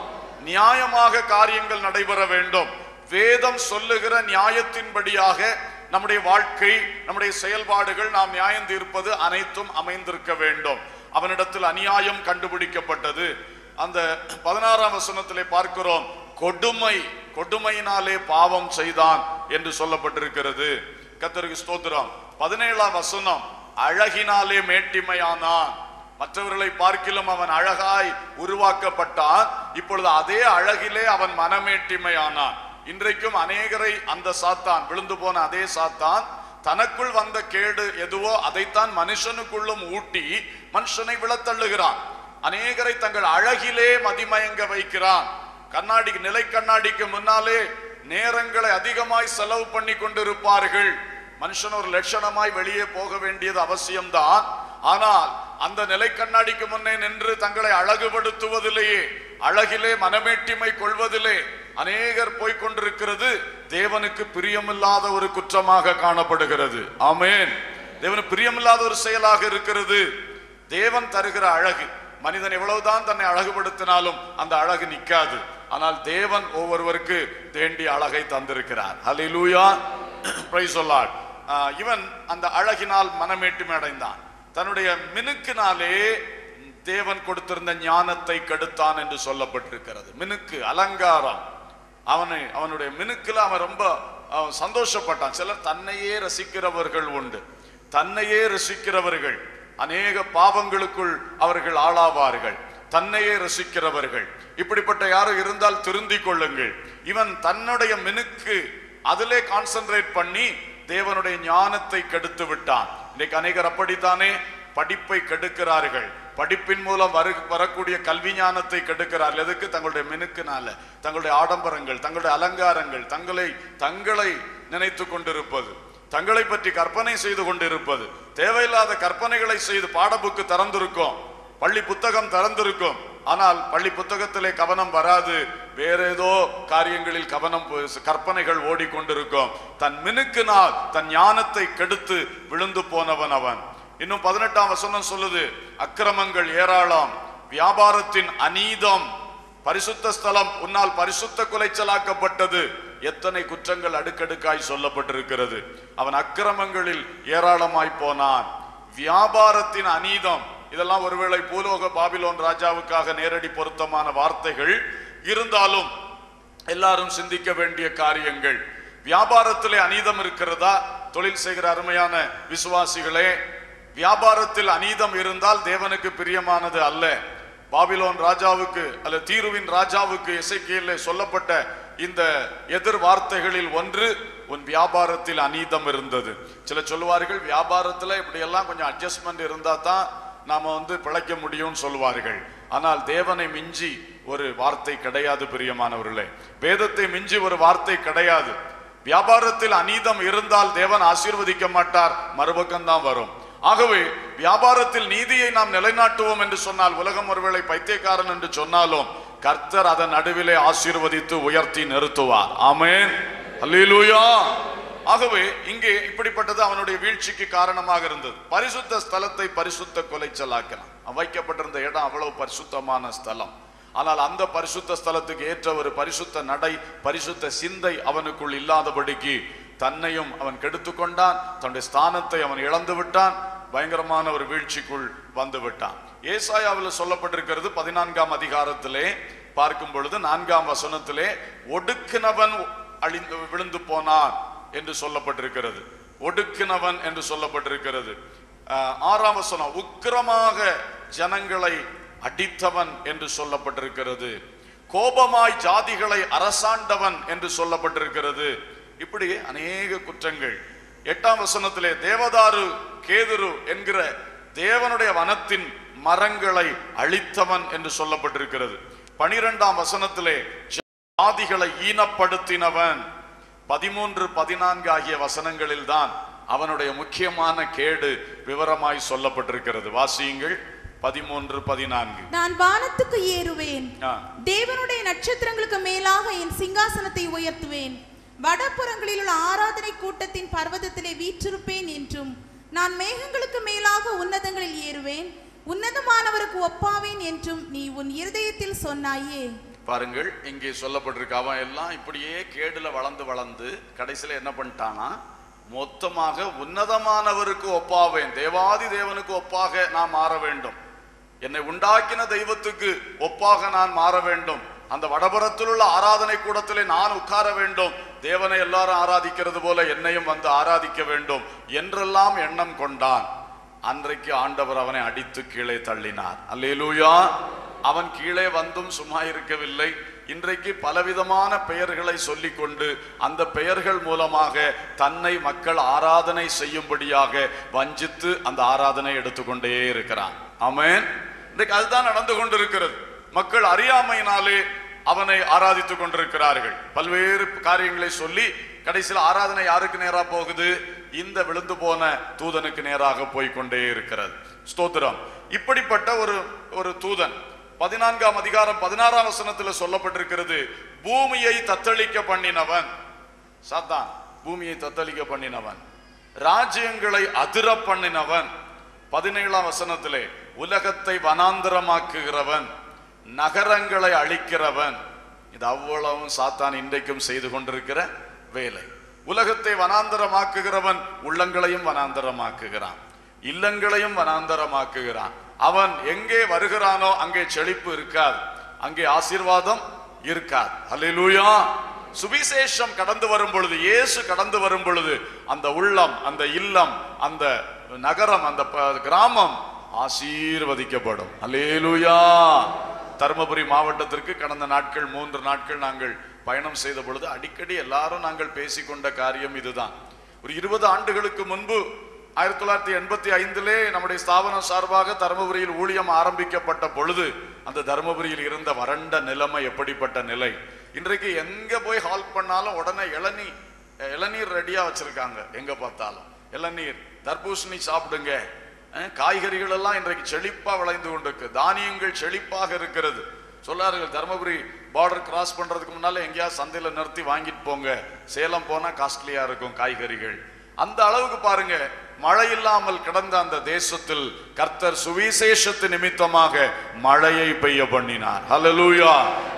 நியாயமாக காரியங்கள் நடைபெற வேண்டும் வேதம் சொல்லுகிற நியாயத்தின்படியாக நம்முடைய வாழ்க்கை நம்முடைய செயல்பாடுகள் நாம் நியாயம் தீர்ப்பது அனைத்தும் அமைந்திருக்க வேண்டும் அவனிடத்தில் அநியாயம் கண்டுபிடிக்கப்பட்டது அந்த பதினாறாம் வசனத்திலே பார்க்கிறோம் கொடுமை கொடுமையினாலே பாவம் செய்தான் என்று சொல்லப்பட்டிருக்கிறது கத்தருக்கு ஸ்தோத்திரம் பதினேழாம் வசனம் அழகினாலே மேட்டிமையானான் மற்றவர்களை பார்க்கிலும் அவன் அழகாய் உருவாக்கப்பட்டான் இப்பொழுது அதே அழகிலே அவன் மனமேட்டிமையானான் இன்றைக்கும் அநேகரை அந்த சாத்தான் விழுந்து போன அதே சாத்தான் தனக்குள் வந்த கேடு எதுவோ அதைத்தான் மனுஷனுக்குள்ளும் ஊட்டி மனுஷனை விழத்தள்ளுகிறான் அநேகரை தங்கள் அழகிலே மதிமயங்க வைக்கிறான் கண்ணாடி நிலை கண்ணாடிக்கு முன்னாலே நேரங்களை அதிகமாய் செலவு பண்ணி கொண்டிருப்பார்கள் மனுஷன் ஒரு லட்சணமாய் வெளியே போக வேண்டியது அவசியம்தான் ஆனால் அந்த நிலை கண்ணாடிக்கு முன்னே நின்று தங்களை அழகுபடுத்துவதிலேயே அழகிலே மனமேட்டிமை கொள்வதிலே அநேகர் போய்க் கொண்டிருக்கிறது தேவனுக்கு பிரியமில்லாத ஒரு குற்றமாக காணப்படுகிறது ஆமென் தேவனுக்கு பிரியமில்லாத ஒரு செயலாக இருக்கிறது தேவன் தருகிற அழகு மனிதன் எவ்வளவுதான் தன்னை அழகுபடுத்தினாலும் அந்த அழகு நிக்காது ஆனால் தேவன் ஒவ்வொருவருக்கு தேண்டிய அழகை தந்திருக்கிறார் ஹalleluya praise the lord ஆஹ் இவன் அந்த அழகினால் மனமேட்டுமை அடைந்தான் தன்னுடைய மினுக்கினாலே தேவன் கொடுத்திருந்த ஞானத்தை கெடுத்தான் என்று சொல்லப்பட்டிருக்கிறது மினுக்கு அலங்காரம் அவனை அவனுடைய மினுக்குல அவன் ரொம்ப அவன் சந்தோஷப்பட்டான் சிலர் தன்னையே ரசிக்கிறவர்கள் உண்டு தன்னையே ரசிக்கிறவர்கள் அநேக பாவங்களுக்குள் அவர்கள் ஆளாவார்கள் தன்னையே ரசிக்கிறவர்கள் இப்படிப்பட்ட யாரும் இருந்தால் திருந்திக் கொள்ளுங்கள் இவன் தன்னுடைய மினுக்கு அதிலே கான்சென்ட்ரேட் பண்ணி தேவனுடைய ஞானத்தை கெடுத்து விட்டான் இன்னைக்கு அநேகர் அப்படித்தானே படிப்பை கெடுக்கிறார்கள் படிப்பின் மூலம் வரு வரக்கூடிய கல்வி ஞானத்தை கெடுக்கிறார்கள் எதுக்கு தங்களுடைய மினுக்குனால தங்களுடைய ஆடம்பரங்கள் தங்களுடைய அலங்காரங்கள் தங்களை தங்களை நினைத்து கொண்டிருப்பது தங்களை பற்றி கற்பனை செய்து கொண்டிருப்பது தேவையில்லாத கற்பனைகளை செய்து பாடப்புக்கு திறந்திருக்கும் பள்ளி புத்தகம் திறந்திருக்கும் ஆனால் பள்ளி புத்தகத்திலே கவனம் வராது வேற ஏதோ காரியங்களில் கவனம் போ- கற்பனைகள் ஓடிக்கொண்டிருக்கும் தன் மினுக்கினால் தன் ஞானத்தை கெடுத்து விழுந்து போனவன் அவன் இன்னும் பதினெட்டாம் வசனம் சொல்லுது அக்கிரமங்கள் ஏராளம் வியாபாரத்தின் அநீதம் பரிசுத்த ஸ்தலம் உன்னால் பரிசுத்த குலைச்சலாக்கப்பட்டது எத்தனை குற்றங்கள் அடுக்கடுக்காய் சொல்லப்பட்டிருக்கிறது அவன் அக்கிரமங்களில் ஏராளமாய் போனான் வியாபாரத்தின் அநீதம் இதெல்லாம் ஒருவேளை பூலோக பாபிலோன் ராஜாவுக்காக நேரடி பொருத்தமான வார்த்தைகள் இருந்தாலும் எல்லாரும் சிந்திக்க வேண்டிய காரியங்கள் வியாபாரத்திலே அநீதம் இருக்கிறதா தொழில் செய்கிற அருமையான விசுவாசிகளே வியாபாரத்தில் அநீதம் இருந்தால் தேவனுக்கு பிரியமானது அல்ல பாபிலோன் ராஜாவுக்கு அல்ல தீருவின் ராஜாவுக்கு இசைக்கியல சொல்லப்பட்ட இந்த எதிர் வார்த்தைகளில் ஒன்று உன் வியாபாரத்தில் அநீதம் இருந்தது சில சொல்லுவார்கள் வியாபாரத்துல இப்படி எல்லாம் கொஞ்சம் அட்ஜஸ்ட்மெண்ட் இருந்தா தான் நாம வந்து பிழைக்க முடியும்னு சொல்லுவார்கள் ஆனால் தேவனை மிஞ்சி ஒரு வார்த்தை கிடையாது பிரியமானவர்களே வேதத்தை மிஞ்சி ஒரு வார்த்தை கிடையாது வியாபாரத்தில் அநீதம் இருந்தால் தேவன் ஆசீர்வதிக்க மாட்டார் மறுபக்கம் தான் வரும் ஆகவே வியாபாரத்தில் நீதியை நாம் நிலைநாட்டுவோம் என்று சொன்னால் உலகம் ஒருவேளை பைத்தியக்காரன் என்று சொன்னாலும் கர்த்தர் அதன் நடுவிலே ஆசீர்வதித்து உயர்த்தி நிறுத்துவார் ஆமென் அல்லேலூயா ஆகவே இங்கே இப்படிப்பட்டது அவனுடைய வீழ்ச்சிக்கு காரணமாக இருந்தது பரிசுத்த ஸ்தலத்தை பரிசுத்த கொலைச்சலாக்கலாம் வைக்கப்பட்டிருந்த இடம் அவ்வளவு பரிசுத்தமான ஸ்தலம் ஆனால் அந்த பரிசுத்த ஸ்தலத்துக்கு ஏற்ற ஒரு பரிசுத்த நடை பரிசுத்த சிந்தை அவனுக்குள் இல்லாதபடிக்கு தன்னையும் அவன் கெடுத்து கொண்டான் தன்னுடைய ஸ்தானத்தை அவன் இழந்து விட்டான் பயங்கரமான ஒரு வீழ்ச்சிக்குள் வந்து விட்டான் ஏசாயாவில் சொல்லப்பட்டிருக்கிறது பதினான்காம் அதிகாரத்திலே பார்க்கும் பொழுது நான்காம் வசனத்திலே ஒடுக்கினவன் அழிந்து விழுந்து போனான் என்று சொல்லப்பட்டிருக்கிறது ஒடுக்கினவன் என்று சொல்லப்பட்டிருக்கிறது ஆஹ், ஆறாம் வசனம் உக்கிரமாக ஜனங்களை அடித்தவன் என்று சொல்லப்பட்டிருக்கிறது கோபமாய் ஜாதிகளை அரசாண்டவன் என்று சொல்லப்பட்டிருக்கிறது இப்படி அநேக குற்றங்கள் எட்டாம் வசனத்திலே தேவதாரு கேதுரு என்கிற தேவனுடைய வனத்தின் மரங்களை அழித்தவன் என்று சொல்லப்பட்டிருக்கிறது பனிரெண்டாம் வசனத்திலே ஜாதிகளை ஈனப்படுத்தினவன் பதிமூன்று பதினான்கு ஆகிய வசனங்களில் தான் அவனுடைய முக்கியமான கேடு விவரமாய் சொல்லப்பட்டிருக்கிறது வாசியுங்கள் பதிமூன்று பதினான்கு நான் வானத்துக்கு ஏறுவேன் ஆ. தேவனுடைய நட்சத்திரங்களுக்கு மேலாக என் சிங்காசனத்தை உயர்த்துவேன் வடபுறங்களில் உள்ள ஆராதனை கூட்டத்தின் பர்வதத்திலே வீற்றிருப்பேன் என்றும் நான் மேகங்களுக்கு மேலாக உன்னதங்களில் ஏறுவேன் உன்னதமானவருக்கு ஒப்பாவேன் என்றும் நீ உன் இருதயத்தில் சொன்னாயே பாருங்கள் இங்கே சொல்லப்பட்டிருக்கு அவன் எல்லாம் இப்படியே கேடுல வளர்ந்து வளர்ந்து கடைசியில என்ன பண்ணிட்டானா மொத்தமாக உன்னதமானவருக்கு ஒப்பாவேன் தேவாதி தேவனுக்கு ஒப்பாக நான் மாற வேண்டும் என்னை உண்டாக்கின தெய்வத்துக்கு ஒப்பாக நான் மாற வேண்டும் அந்த வடபுறத்தில் உள்ள ஆராதனை கூடத்திலே நான் உட்கார வேண்டும் தேவனை எல்லாரும் ஆராதிக்கிறது போல என்னையும் வந்து ஆராதிக்க வேண்டும் என்றெல்லாம் எண்ணம் கொண்டான் அன்றைக்கு ஆண்டவர் அவனை அடித்து கீழே தள்ளினார் அல்லேலூயா அவன் கீழே வந்தும் சும்மா இருக்கவில்லை இன்றைக்கு பலவிதமான பெயர்களை சொல்லிக்கொண்டு அந்த பெயர்கள் மூலமாக தன்னை மக்கள் ஆராதனை செய்யும்படியாக வஞ்சித்து அந்த ஆராதனை எடுத்துக்கொண்டே இருக்கிறான் ஆமென் இன்றைக்கு அதுதான் நடந்து கொண்டிருக்கிறது மக்கள் அறியாமையினாலே அவனை ஆராதித்துக் கொண்டிருக்கிறார்கள் பல்வேறு காரியங்களை சொல்லி கடைசியில் ஆராதனை யாருக்கு நேரா போகுது இந்த விழுந்து போன தூதனுக்கு நேராக போய் கொண்டே இருக்கிறது ஸ்தோத்திரம் இப்படிப்பட்ட ஒரு ஒரு தூதன் பதினான்காம் அதிகாரம் பதினாறாம் வசனத்துல சொல்லப்பட்டிருக்கிறது பூமியை தத்தளிக்க பண்ணினவன் சாத்தான் பூமியை தத்தளிக்க பண்ணினவன் ராஜ்யங்களை அதிர பண்ணினவன் பதினேழாம் வசனத்திலே உலகத்தை வனாந்தரமாக்குகிறவன் நகரங்களை அழிக்கிறவன் இது அவ்வளவும் சாத்தான் இன்றைக்கும் செய்து கொண்டிருக்கிற வேலை உலகத்தை வனாந்தரமாக்குகிறவன் உள்ளங்களையும் வனாந்தரமாக்குகிறான் இல்லங்களையும் வனாந்தரமாக்குகிறான் அவன் எங்கே வருகிறானோ அங்கே செழிப்பு இருக்காது அங்கே ஆசீர்வாதம் இருக்காது அல்லேலூயா சுவிசேஷம் கடந்து வரும் பொழுது இயேசு கடந்து வரும் பொழுது அந்த உள்ளம் அந்த இல்லம் அந்த நகரம் அந்த ப- கிராமம் ஆசீர்வதிக்கப்படும் அல்லேலூயா தருமபுரி மாவட்டத்திற்கு கடந்த நாட்கள் மூன்று நாட்கள் நாங்கள் பயணம் செய்த பொழுது அடிக்கடி எல்லாரும் நாங்கள் பேசிக்கொண்ட காரியம் இதுதான் ஒரு இருபது ஆண்டுகளுக்கு முன்பு ஆயிரத்தி தொள்ளாயிரத்தி எண்பத்தி ஐந்திலே நம்முடைய ஸ்தாபனம் சார்பாக தருமபுரியில் ஊழியம் ஆரம்பிக்கப்பட்ட பொழுது அந்த தருமபுரியில் இருந்த வறண்ட நிலைமை எப்படிப்பட்ட நிலை இன்றைக்கு எங்க போய் ஹால்ட் பண்ணாலும் உடனே இளநீ இளநீர் ரெடியா வச்சிருக்காங்க எங்க பார்த்தாலும் இளநீர் தர்பூசணி சாப்பிடுங்க அஹ், காய்கறிகள் எல்லாம் இன்றைக்கு செழிப்பா விளைந்து கொண்டிருக்கு தானியங்கள் செழிப்பாக இருக்கிறது சொல்லார்கள் தருமபுரி பார்டர் கிராஸ் பண்றதுக்கு முன்னால எங்கேயாவது சந்தையில நிறுத்தி வாங்கிட்டு போங்க சேலம் போனா காஸ்ட்லியா இருக்கும் காய்கறிகள் அந்த அளவுக்கு பாருங்க மழை இல்லாமல் கிடந்த அந்த தேசத்தில் கர்த்தர் சுவிசேஷத்து நிமித்தமாக மழையை பெய்ய பண்ணினார் ஹalleluya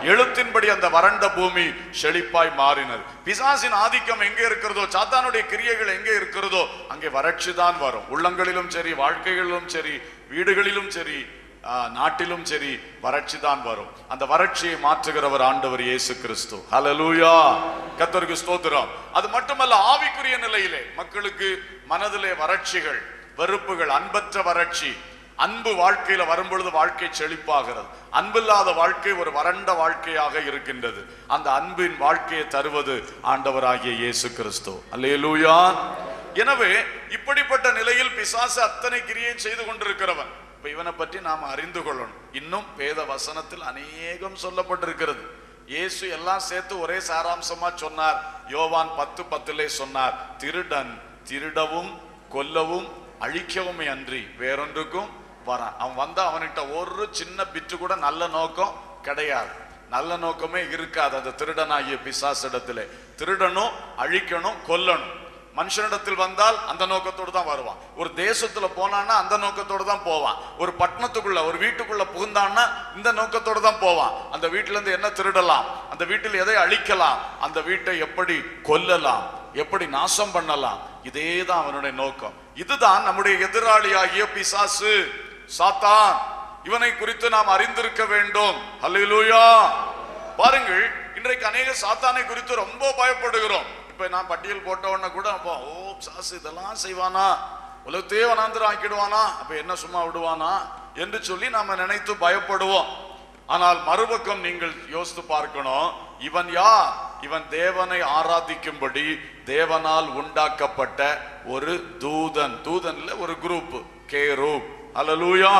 எழுத்தின்படி அந்த வறண்ட பூமி செழிப்பாய் மாறினது பிசாசின் ஆதிக்கம் எங்கே இருக்கிறதோ சாத்தானுடைய கிரியைகள் எங்கே இருக்கிறதோ அங்கே வறட்சி தான் வரும் உள்ளங்களிலும் சரி வாழ்க்கைகளிலும் சரி வீடுகளிலும் சரி ஆ, நாட்டிலும் சரி வறட்சி தான் வரும் அந்த வறட்சியை மாற்றுகிறவர் ஆண்டவர் இயேசு கிறிஸ்து ஹalleluya கர்த்தருக்கு ஸ்தோத்திரம் அது மட்டுமல்ல ஆவிக்குரிய நிலையிலே மக்களுக்கு மனதிலே வறட்சிகள் வெறுப்புகள் அன்பற்ற வறட்சி அன்பு வாழ்க்கையில வரும்பொழுது வாழ்க்கை செழிப்பாகிறது அன்பில்லாத வாழ்க்கை ஒரு வறண்ட வாழ்க்கையாக இருக்கின்றது அந்த அன்பின் வாழ்க்கையை தருவது ஆண்டவராகிய இயேசு கிறிஸ்து அல்லேலூயா எனவே இப்படிப்பட்ட நிலையில் பிசாசு அத்தனை கிரியை செய்து கொண்டிருக்கிறவன் இப்ப இவனை பற்றி நாம் அறிந்து கொள்ளணும் இன்னும் வேத வசனத்தில் அநேகம் சொல்லப்பட்டிருக்கிறது இயேசு எல்லாம் சேர்த்து ஒரே சாராம்சமா சொன்னார் யோவான் பத்து பத்திலே சொன்னார் திருடன் திருடவும் கொல்லவும் அழிக்கவுமே அன்றி வேறொன்றுக்கும் வரான் அவன் வந்தா அவன்கிட்ட ஒரு சின்ன பிட்டு கூட நல்ல நோக்கம் கிடையாது நல்ல நோக்கமே இருக்காது அந்த திருடனாகிய பிசாசிடத்திலே திருடனும் அழிக்கணும் கொல்லணும் மனுஷனிடத்தில் வந்தால் அந்த நோக்கத்தோடு தான் வருவான் ஒரு தேசத்துல போனான்னா அந்த நோக்கத்தோடு தான் போவான் ஒரு பட்டணத்துக்குள்ள ஒரு வீட்டுக்குள்ள புகுந்தான்னா இந்த நோக்கத்தோடு தான் போவான் அந்த வீட்டுல இருந்து என்ன திருடலாம் அந்த வீட்டில் எதை அழிக்கலாம் அந்த வீட்டை எப்படி கொல்லலாம் எப்படி நாசம் பண்ணலாம் இதே தான் அவனுடைய நோக்கம் இதுதான் நம்முடைய எதிராளியாகிய பிசாசு சாத்தான் இவனை குறித்து நாம் அறிந்திருக்க வேண்டும் அல்லேலூயா பாருங்கள் இன்றைக்கு அநேக சாத்தானை குறித்து ரொம்ப பயப்படுகிறோம் இப்ப நான் பட்டியல் போட்ட உடனே கூட அப்போ ஓ சாசு இதெல்லாம் செய்வானா உலகத்தையே வனாந்திரம் ஆக்கிடுவானா அப்ப என்ன சும்மா விடுவானா என்று சொல்லி நாம நினைத்து பயப்படுவோம் ஆனால் மறுபக்கம் நீங்கள் யோசித்து பார்க்கணும் இவன் யார் இவன் தேவனை ஆராதிக்கும்படி தேவனால் உண்டாக்கப்பட்ட ஒரு தூதன் தூதன்ல ஒரு குரூப் கேரூப் அல்லேலூயா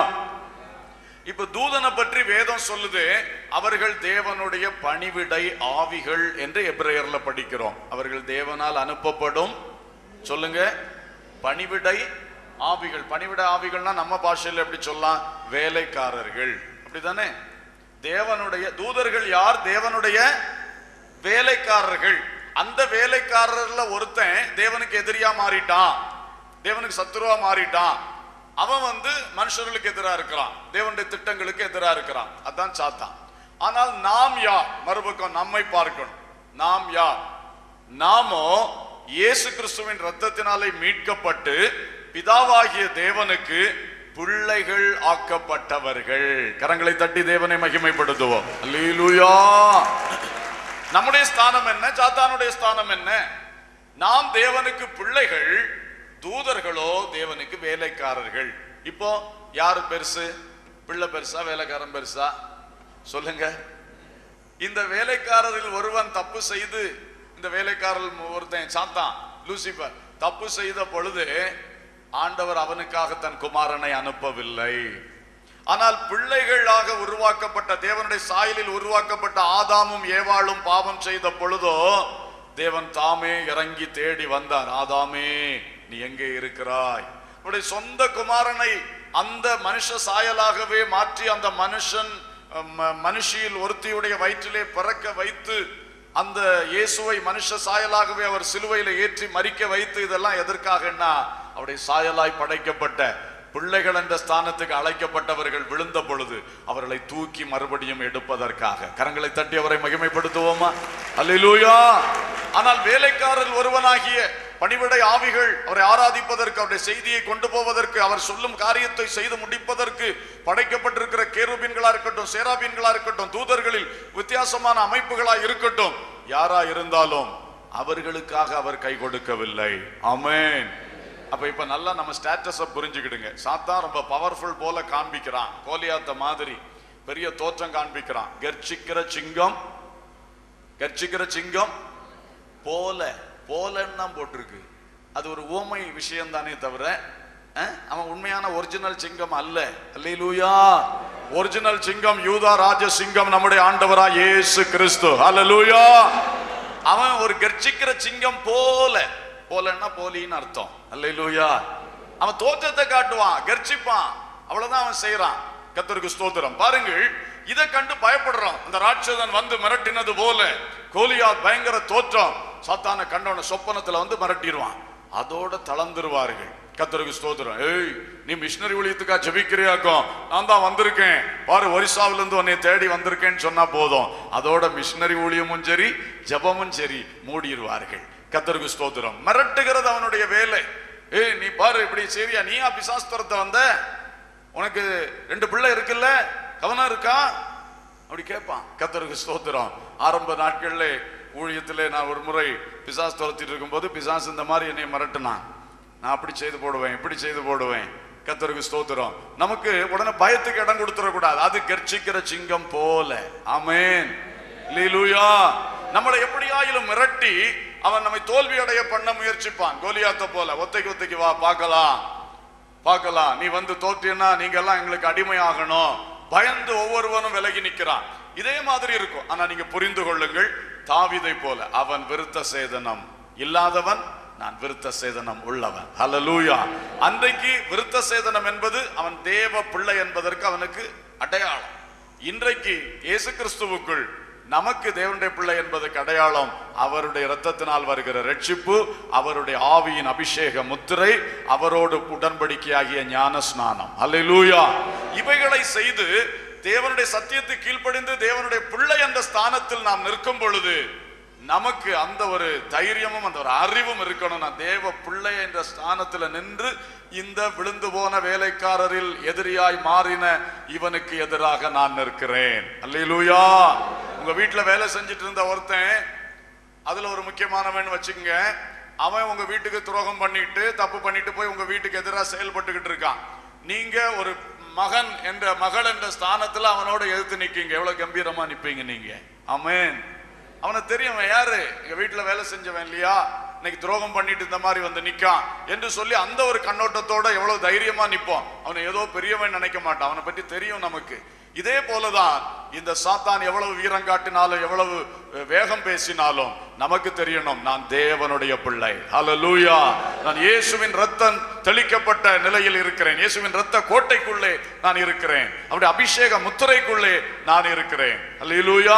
இப்ப தூதனை பற்றி வேதம் சொல்லுது அவர்கள் தேவனுடைய பணிவிடை ஆவிகள் என்று எபிரேயர்ல படிக்கிறோம் அவர்கள் தேவனால் அனுப்பப்படும் சொல்லுங்க பணிவிடை ஆவிகள் பணிவிடை ஆவிகள்னா நம்ம பாஷையில எப்படி சொல்லலாம் வேலைக்காரர்கள் அப்படிதானே தேவனுடைய தூதர்கள் யார் தேவனுடைய வேலைக்காரர்கள் அந்த வேலைக்காரர்ல ஒருத்தன் தேவனுக்கு எதிரியா மாறிட்டான் தேவனுக்கு சத்துருவா மாறிட்டான் அவன் வந்து மனுஷர்களுக்கு எதிரா இருக்கிறான் தேவனுடைய திட்டங்களுக்கு எதிரா இருக்கிறான் அதான் சாத்தான் ஆனால் நாம் யார் மறுபக்கம் நம்மை பார்க்கணும் நாம் யார் நாமோ இயேசு கிறிஸ்துவின் ரத்தத்தினாலே மீட்கப்பட்டு பிதாவாகிய தேவனுக்கு பிள்ளைகள் ஆக்கப்பட்டவர்கள் கரங்களை தட்டி தேவனை மகிமைப்படுத்துவோம் அல்லேலூயா நம்முடைய ஸ்தானம் என்ன சாத்தானுடைய ஸ்தானம் என்ன நாம் தேவனுக்கு பிள்ளைகள் தூதர்களோ தேவனுக்கு வேலைக்காரர்கள் இப்போ யாரு பெருசு பிள்ளை பெருசா வேலைக்காரன் பெருசா சொல்லுங்க இந்த வேலைக்காரரில் ஒருவன் தப்பு செய்து இந்த வேலைக்காரர் ஒருத்தன் சாத்தான் லூசிபர் தப்பு செய்த பொழுது ஆண்டவர் அவனுக்காக தன் குமாரனை அனுப்பவில்லை ஆனால் பிள்ளைகளாக உருவாக்கப்பட்ட தேவனுடைய சாயலில் உருவாக்கப்பட்ட ஆதாமும் ஏவாளும் பாவம் செய்த பொழுதோ தேவன் தாமே இறங்கி தேடி வந்தார் ஆதாமே நீ எங்கே இருக்கிறாய் அவருடைய சொந்த குமாரனை அந்த மனுஷ சாயலாகவே மாற்றி அந்த மனுஷன் ம- மனுஷியில் ஒருத்தியுடைய வயிற்றிலே பிறக்க வைத்து அந்த இயேசுவை மனுஷ சாயலாகவே அவர் சிலுவையில ஏற்றி மறிக்க வைத்து இதெல்லாம் எதற்காகன்னா அவருடைய சாயலாய் படைக்கப்பட்ட பிள்ளைகள் என்ற ஸ்தானத்துக்கு அழைக்கப்பட்டவர்கள் விழுந்த பொழுது அவர்களை தூக்கி மறுபடியும் எடுப்பதற்காக கரங்களை தட்டி அவரை மகிமைப்படுத்துவோமா அல்லேலூயா ஆனால் வேலைக்காரர் ஒருவனாகிய பணிவிடை ஆவிகள் அவரை ஆராதிப்பதற்கு அவருடைய செய்தியை கொண்டு போவதற்கு அவர் சொல்லும் காரியத்தை செய்து முடிப்பதற்கு படைக்கப்பட்டிருக்கிற கேருபீன்களா இருக்கட்டும் சேராபீன்களா இருக்கட்டும் தூதர்களில் வித்தியாசமான அமைப்புகளா இருக்கட்டும் யாரா இருந்தாலும் அவர்களுக்காக அவர் கை கொடுக்கவில்லை ஆமென் அப்ப இப்ப நல்லா நம்ம ஸ்டேட்டஸ புரிஞ்சுக்கிடுங்க சாத்தான் ரொம்ப பவர்ஃபுல் போல காண்பிக்கிறான் கோலியாத்த மாதிரி பெரிய தோற்றம் காண்பிக்கிறான் கர்ச்சிக்கிற சிங்கம் கர்ச்சிக்கிற சிங்கம் போல போலன்னு தான் போட்டிருக்கு அது ஒரு ஓமை விஷயம் தானே தவிர அஹ், அவன் உண்மையான ஒரிஜினல் சிங்கம் அல்ல அல்லேலூயா ஒரிஜினல் சிங்கம் யூதா ராஜ சிங்கம் நம்முடைய ஆண்டவரா இயேசு கிறிஸ்து அல்லேலூயா அவன் ஒரு கர்ச்சிக்கிற சிங்கம் போல போலன்னா போலின்னு அர்த்தம் அல்லேலூயா அவன் தோற்றத்தை காட்டுவான் கர்ச்சிப்பான் அவ்வளவுதான் அவன் செய்யறான் கத்தருக்கு ஸ்தோத்திரம் பாருங்கள் இதை கண்டு பயப்படுறோம் அந்த ராட்சதன் வந்து மிரட்டினது போல கோலியாத் பயங்கர தோற்றம் சாத்தான கண்டவன சொப்பனத்துல வந்து மிரட்டிடுவான் அதோட தளர்ந்துருவார்கள் கத்தருக்கு ஸ்தோத்திரம் ஏய் நீ மிஷினரி ஊழியத்துக்கா ஜெபிக்கிறியாக்கும் நான் தான் வந்திருக்கேன் பாரு ஒரிசாவில இருந்து உன்னை தேடி வந்திருக்கேன்னு சொன்னா போதும் அதோட மிஷினரி ஊழியமும் சரி ஜெபமும் சரி மூடிடுவார்கள் கத்தருக்கு ஸ்தோத்திரம் மிரட்டுகிறது அவனுடைய வேலை ஏய் நீ பாரு இப்படி சரியா நீயா பிசாஸ்திரத்தை வந்த உனக்கு ரெண்டு பிள்ளை இருக்குல்ல கவனம் இருக்கா அப்படி கேட்பான் கத்தருக்கு ஸ்தோத்திரம் ஆரம்ப நாட்கள்ல ஊழியத்திலே நான் ஒரு முறை பிசாஸ் துரத்திட்டு இருக்கும்போது பிசாஸ் இந்த மாதிரி என்னை மிரட்டினான் நான் அப்படி செய்து போடுவேன் இப்படி செய்து போடுவேன் கத்தருக்கு ஸ்தோத்திரம் நமக்கு உடனே பயத்துக்கு இடம் கொடுத்துடக்கூடாது அது கர்ச்சிக்கிற சிங்கம் போல ஆமென் லீலுயா நம்மளை எப்படியாயிலும் மிரட்டி அவன் நம்மை தோல்வி அடைய பண்ண முயற்சிப்பான் கோலியாத்த போல ஒத்தைக்கு ஒத்தைக்கு வா பார்க்கலாம் பார்க்கலாம் நீ வந்து தோற்றினா நீங்க எல்லாம் எங்களுக்கு அடிமையாகணும் பயந்து ஒவ்வொருவனும் விலகி நிக்கிறான் இதே மாதிரி இருக்கும் ஆனா நீங்க புரிந்து கொள்ளுங்கள் தாவிதை போல அவன் விருத்த சேதனம் இல்லாதவன் நான் விருத்த சேதனம் உள்ளவன் ஹalleluya அன்றைக்கு விருத்த சேதனம் என்பது அவன் தேவ பிள்ளை என்பதற்கு அவனுக்கு அடையாளம் இன்றைக்கு இயேசு கிறிஸ்துவுக்குள் நமக்கு தேவனுடைய பிள்ளை என்பதற்கு அடையாளம் அவருடைய இரத்தத்தினால் வருகிற ரட்சிப்பு அவருடைய ஆவியின் அபிஷேக முத்திரை அவரோடு உடன்படிக்கையாகிய ஞான ஸ்நானம் அல்லேலூயா இவைகளை செய்து தேவனுடைய சத்தியத்தை கீழ்ப்படிந்து தேவனுடைய பிள்ளை என்ற ஸ்தானத்தில் நாம் நிற்கும் பொழுது நமக்கு அந்த ஒரு தைரியமும் அந்த ஒரு அறிவும் இருக்கணும் நான் தேவ பிள்ளை என்ற ஸ்தானத்துல நின்று இந்த விழுந்து போன வேலைக்காரரில் எதிரியாய் மாறின இவனுக்கு எதிராக நான் நிற்கிறேன் அல்லேலூயா உங்க வீட்டுல வேலை செஞ்சுட்டு இருந்த ஒருத்தன் அதுல ஒரு முக்கியமானவன் வச்சுக்கோங்க அவன் உங்க வீட்டுக்கு துரோகம் பண்ணிட்டு தப்பு பண்ணிட்டு போய் உங்க வீட்டுக்கு எதிராக செயல்பட்டுக்கிட்டு இருக்கான் நீங்க ஒரு மகன் என்ற மகள் என்ற ஸ்தானத்துல அவனோட எதிர்த்து நிக்கீங்க எவ்வளவு கம்பீரமா நிப்பீங்க நீங்க ஆமென் அவனுக்கு தெரியும் அவன் யாரு எங்க வீட்டுல வேலை செஞ்சவன் இல்லையா இன்னைக்கு துரோகம் பண்ணிட்டு இந்த மாதிரி வந்து நிக்கான் என்று சொல்லி அந்த ஒரு கண்ணோட்டத்தோட எவ்வளவு தைரியமா நிப்போம் அவனை ஏதோ பெரியவன் நினைக்க மாட்டான் அவனை பற்றி தெரியும் நமக்கு இதே போலதான் இந்த சாத்தான் எவ்வளவு வீரம் காட்டினாலும் எவ்வளவு வேகம் பேசினாலும் நமக்கு தெரியணும் நான் தேவனுடைய பிள்ளை ஹalleluya நான் இயேசுவின் ரத்தம் தெளிக்கப்பட்ட நிலையில் இருக்கிறேன் இயேசுவின் ரத்த கோட்டைக்குள்ளே நான் இருக்கிறேன் அவருடைய அபிஷேக முத்திரைக்குள்ளே நான் இருக்கிறேன் ஹalleluya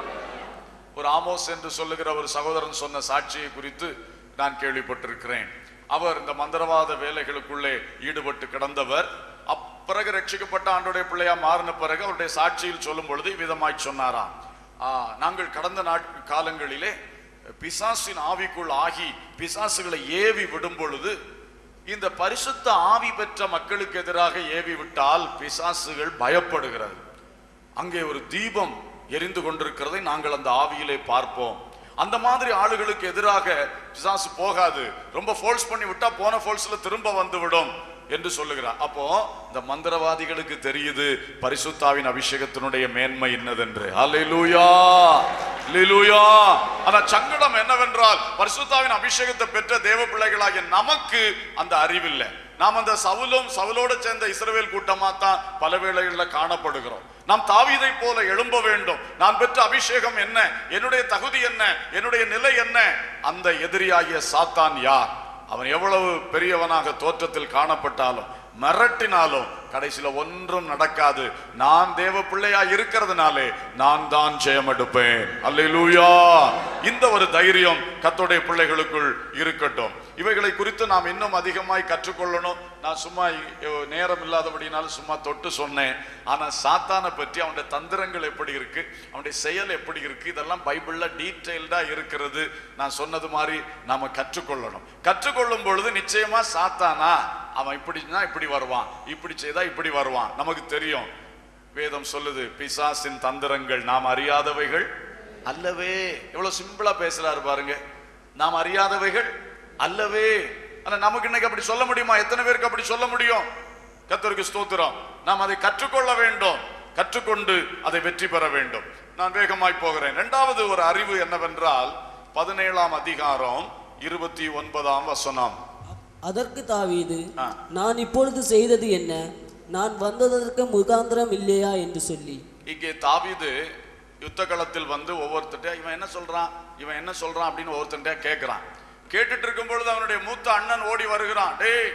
ஒரு ஆமோஸ் என்று சொல்லுகிற ஒரு சகோதரன் சொன்ன சாட்சியை குறித்து நான் கேள்விப்பட்டிருக்கிறேன் அவர் இந்த மந்திரவாத வேலைகளுக்குள்ளே ஈடுபட்டு கிடந்தவர் அப்பிறகு ரட்சிக்கப்பட்ட ஆண்டுடைய பிள்ளையா மாறின பிறகு அவருடைய சாட்சியில் சொல்லும் பொழுது விதமாய் சொன்னாராம் "ஆ, நாங்கள் கடந்த நாட் காலங்களிலே பிசாசின் ஆவிக்குள் ஆகி பிசாசுகளை ஏவி விடும் பொழுது இந்த பரிசுத்த ஆவி பெற்ற மக்களுக்கு எதிராக ஏவி விட்டால் பிசாசுகள் பயப்படுகிறது அங்கே ஒரு தீபம் எரிந்து கொண்டிருக்கிறதை நாங்கள் அந்த ஆவியிலே பார்ப்போம் அந்த மாதிரி ஆளுகளுக்கு எதிராக பிசாசு போகாது ரொம்ப ஃபோர்ஸ் பண்ணி விட்டா போன ஃபோர்ஸ்ல திரும்ப வந்து விடும் என்று சொல்லுகிறார் அப்போ இந்த மந்திரவாதிகளுக்கு தெரியுது பரிசுத்தாவின் அபிஷேகத்தினுடைய மேன்மை என்னதென்று அல்லேலூயா அல்லேலூயா ஆனா சங்கடம் என்னவென்றால் பரிசுத்தாவின் அபிஷேகத்தை பெற்ற தேவ பிள்ளைகளாகிய நமக்கு அந்த அறிவில்லை நாம் அந்த சவுலும் சவுலோடு சேர்ந்த இஸ்ரவேல் கூட்டமா தான் பல வேளைகளில் காணப்படுகிறோம் நாம் தாவீதை போல எழும்ப வேண்டும் நான் பெற்ற அபிஷேகம் என்ன என்னுடைய தகுதி என்ன என்னுடைய நிலை என்ன அந்த எதிரியாகிய சாத்தான் யார் அவன் எவ்வளவு பெரியவனாக தோற்றத்தில் காணப்பட்டாலும் மிரட்டினாலும் கடைசியில ஒன்றும் நடக்காது நான் தேவ பிள்ளையா இருக்கிறதுனாலே நான் தான் ஜெயம் எடுப்பேன் அல்லேலூயா இந்த ஒரு தைரியம் கத்தோடைய பிள்ளைகளுக்குள் இருக்கட்டும் இவைகளை குறித்து நாம் இன்னும் அதிகமாய் கற்றுக்கொள்ளணும் நான் சும்மா இ- நேரம் இல்லாதபடினாலும் சும்மா தொட்டு சொன்னேன் ஆனா சாத்தானை பற்றி அவனுடைய தந்திரங்கள் எப்படி இருக்கு அவனுடைய செயல் எப்படி இருக்கு இதெல்லாம் பைபிள்ல டீட்டெயில்டா இருக்கிறது நான் சொன்னது மாதிரி நாம கற்றுக்கொள்ளணும் கற்றுக்கொள்ளும் பொழுது நிச்சயமா சாத்தானா அவன் இப்படினா இப்படி வருவான் இப்படி செய்தா இப்படி வருவான் நமக்கு தெரியும் வேதம் சொல்லுது பிசாசின் தந்திரங்கள் நாம் அறியாதவைகள் அல்லவே எவ்வளவு சிம்பிளா பேசுறாரு பாருங்க நாம் அறியாதவைகள் அல்லவே ஆனா நமக்கு இன்னைக்கு அப்படி சொல்ல முடியுமா எத்தனை பேருக்கு அப்படி சொல்ல முடியும் கர்த்தருக்கு ஸ்தோத்திரம் நாம் அதை கற்றுக்கொள்ள வேண்டும் கற்றுக்கொண்டு அதை வெற்றி பெற வேண்டும் நான் வேகமாய் போகிறேன் இரண்டாவது ஒரு அறிவு என்னவென்றால் பதினேழாம் அதிகாரம் இருபத்தி ஒன்பதாம் வசனம் அதற்கு தாவீது ஆ. நான் இப்பொழுது செய்தது என்ன நான் வந்ததற்கு முகாந்திரம் இல்லையா என்று சொல்லி இங்கே தாவீது யுத்த களத்தில் வந்து ஒவ்வொருத்தட்ட இவன் என்ன சொல்றான் இவன் என்ன சொல்றான் அப்படின்னு ஒவ்வொருத்தன்ட்ட கேட்கிறான் கேட்டுட்டு இருக்கும் பொழுது அவனுடைய மூத்த அண்ணன் ஓடி வருகிறான் டேய்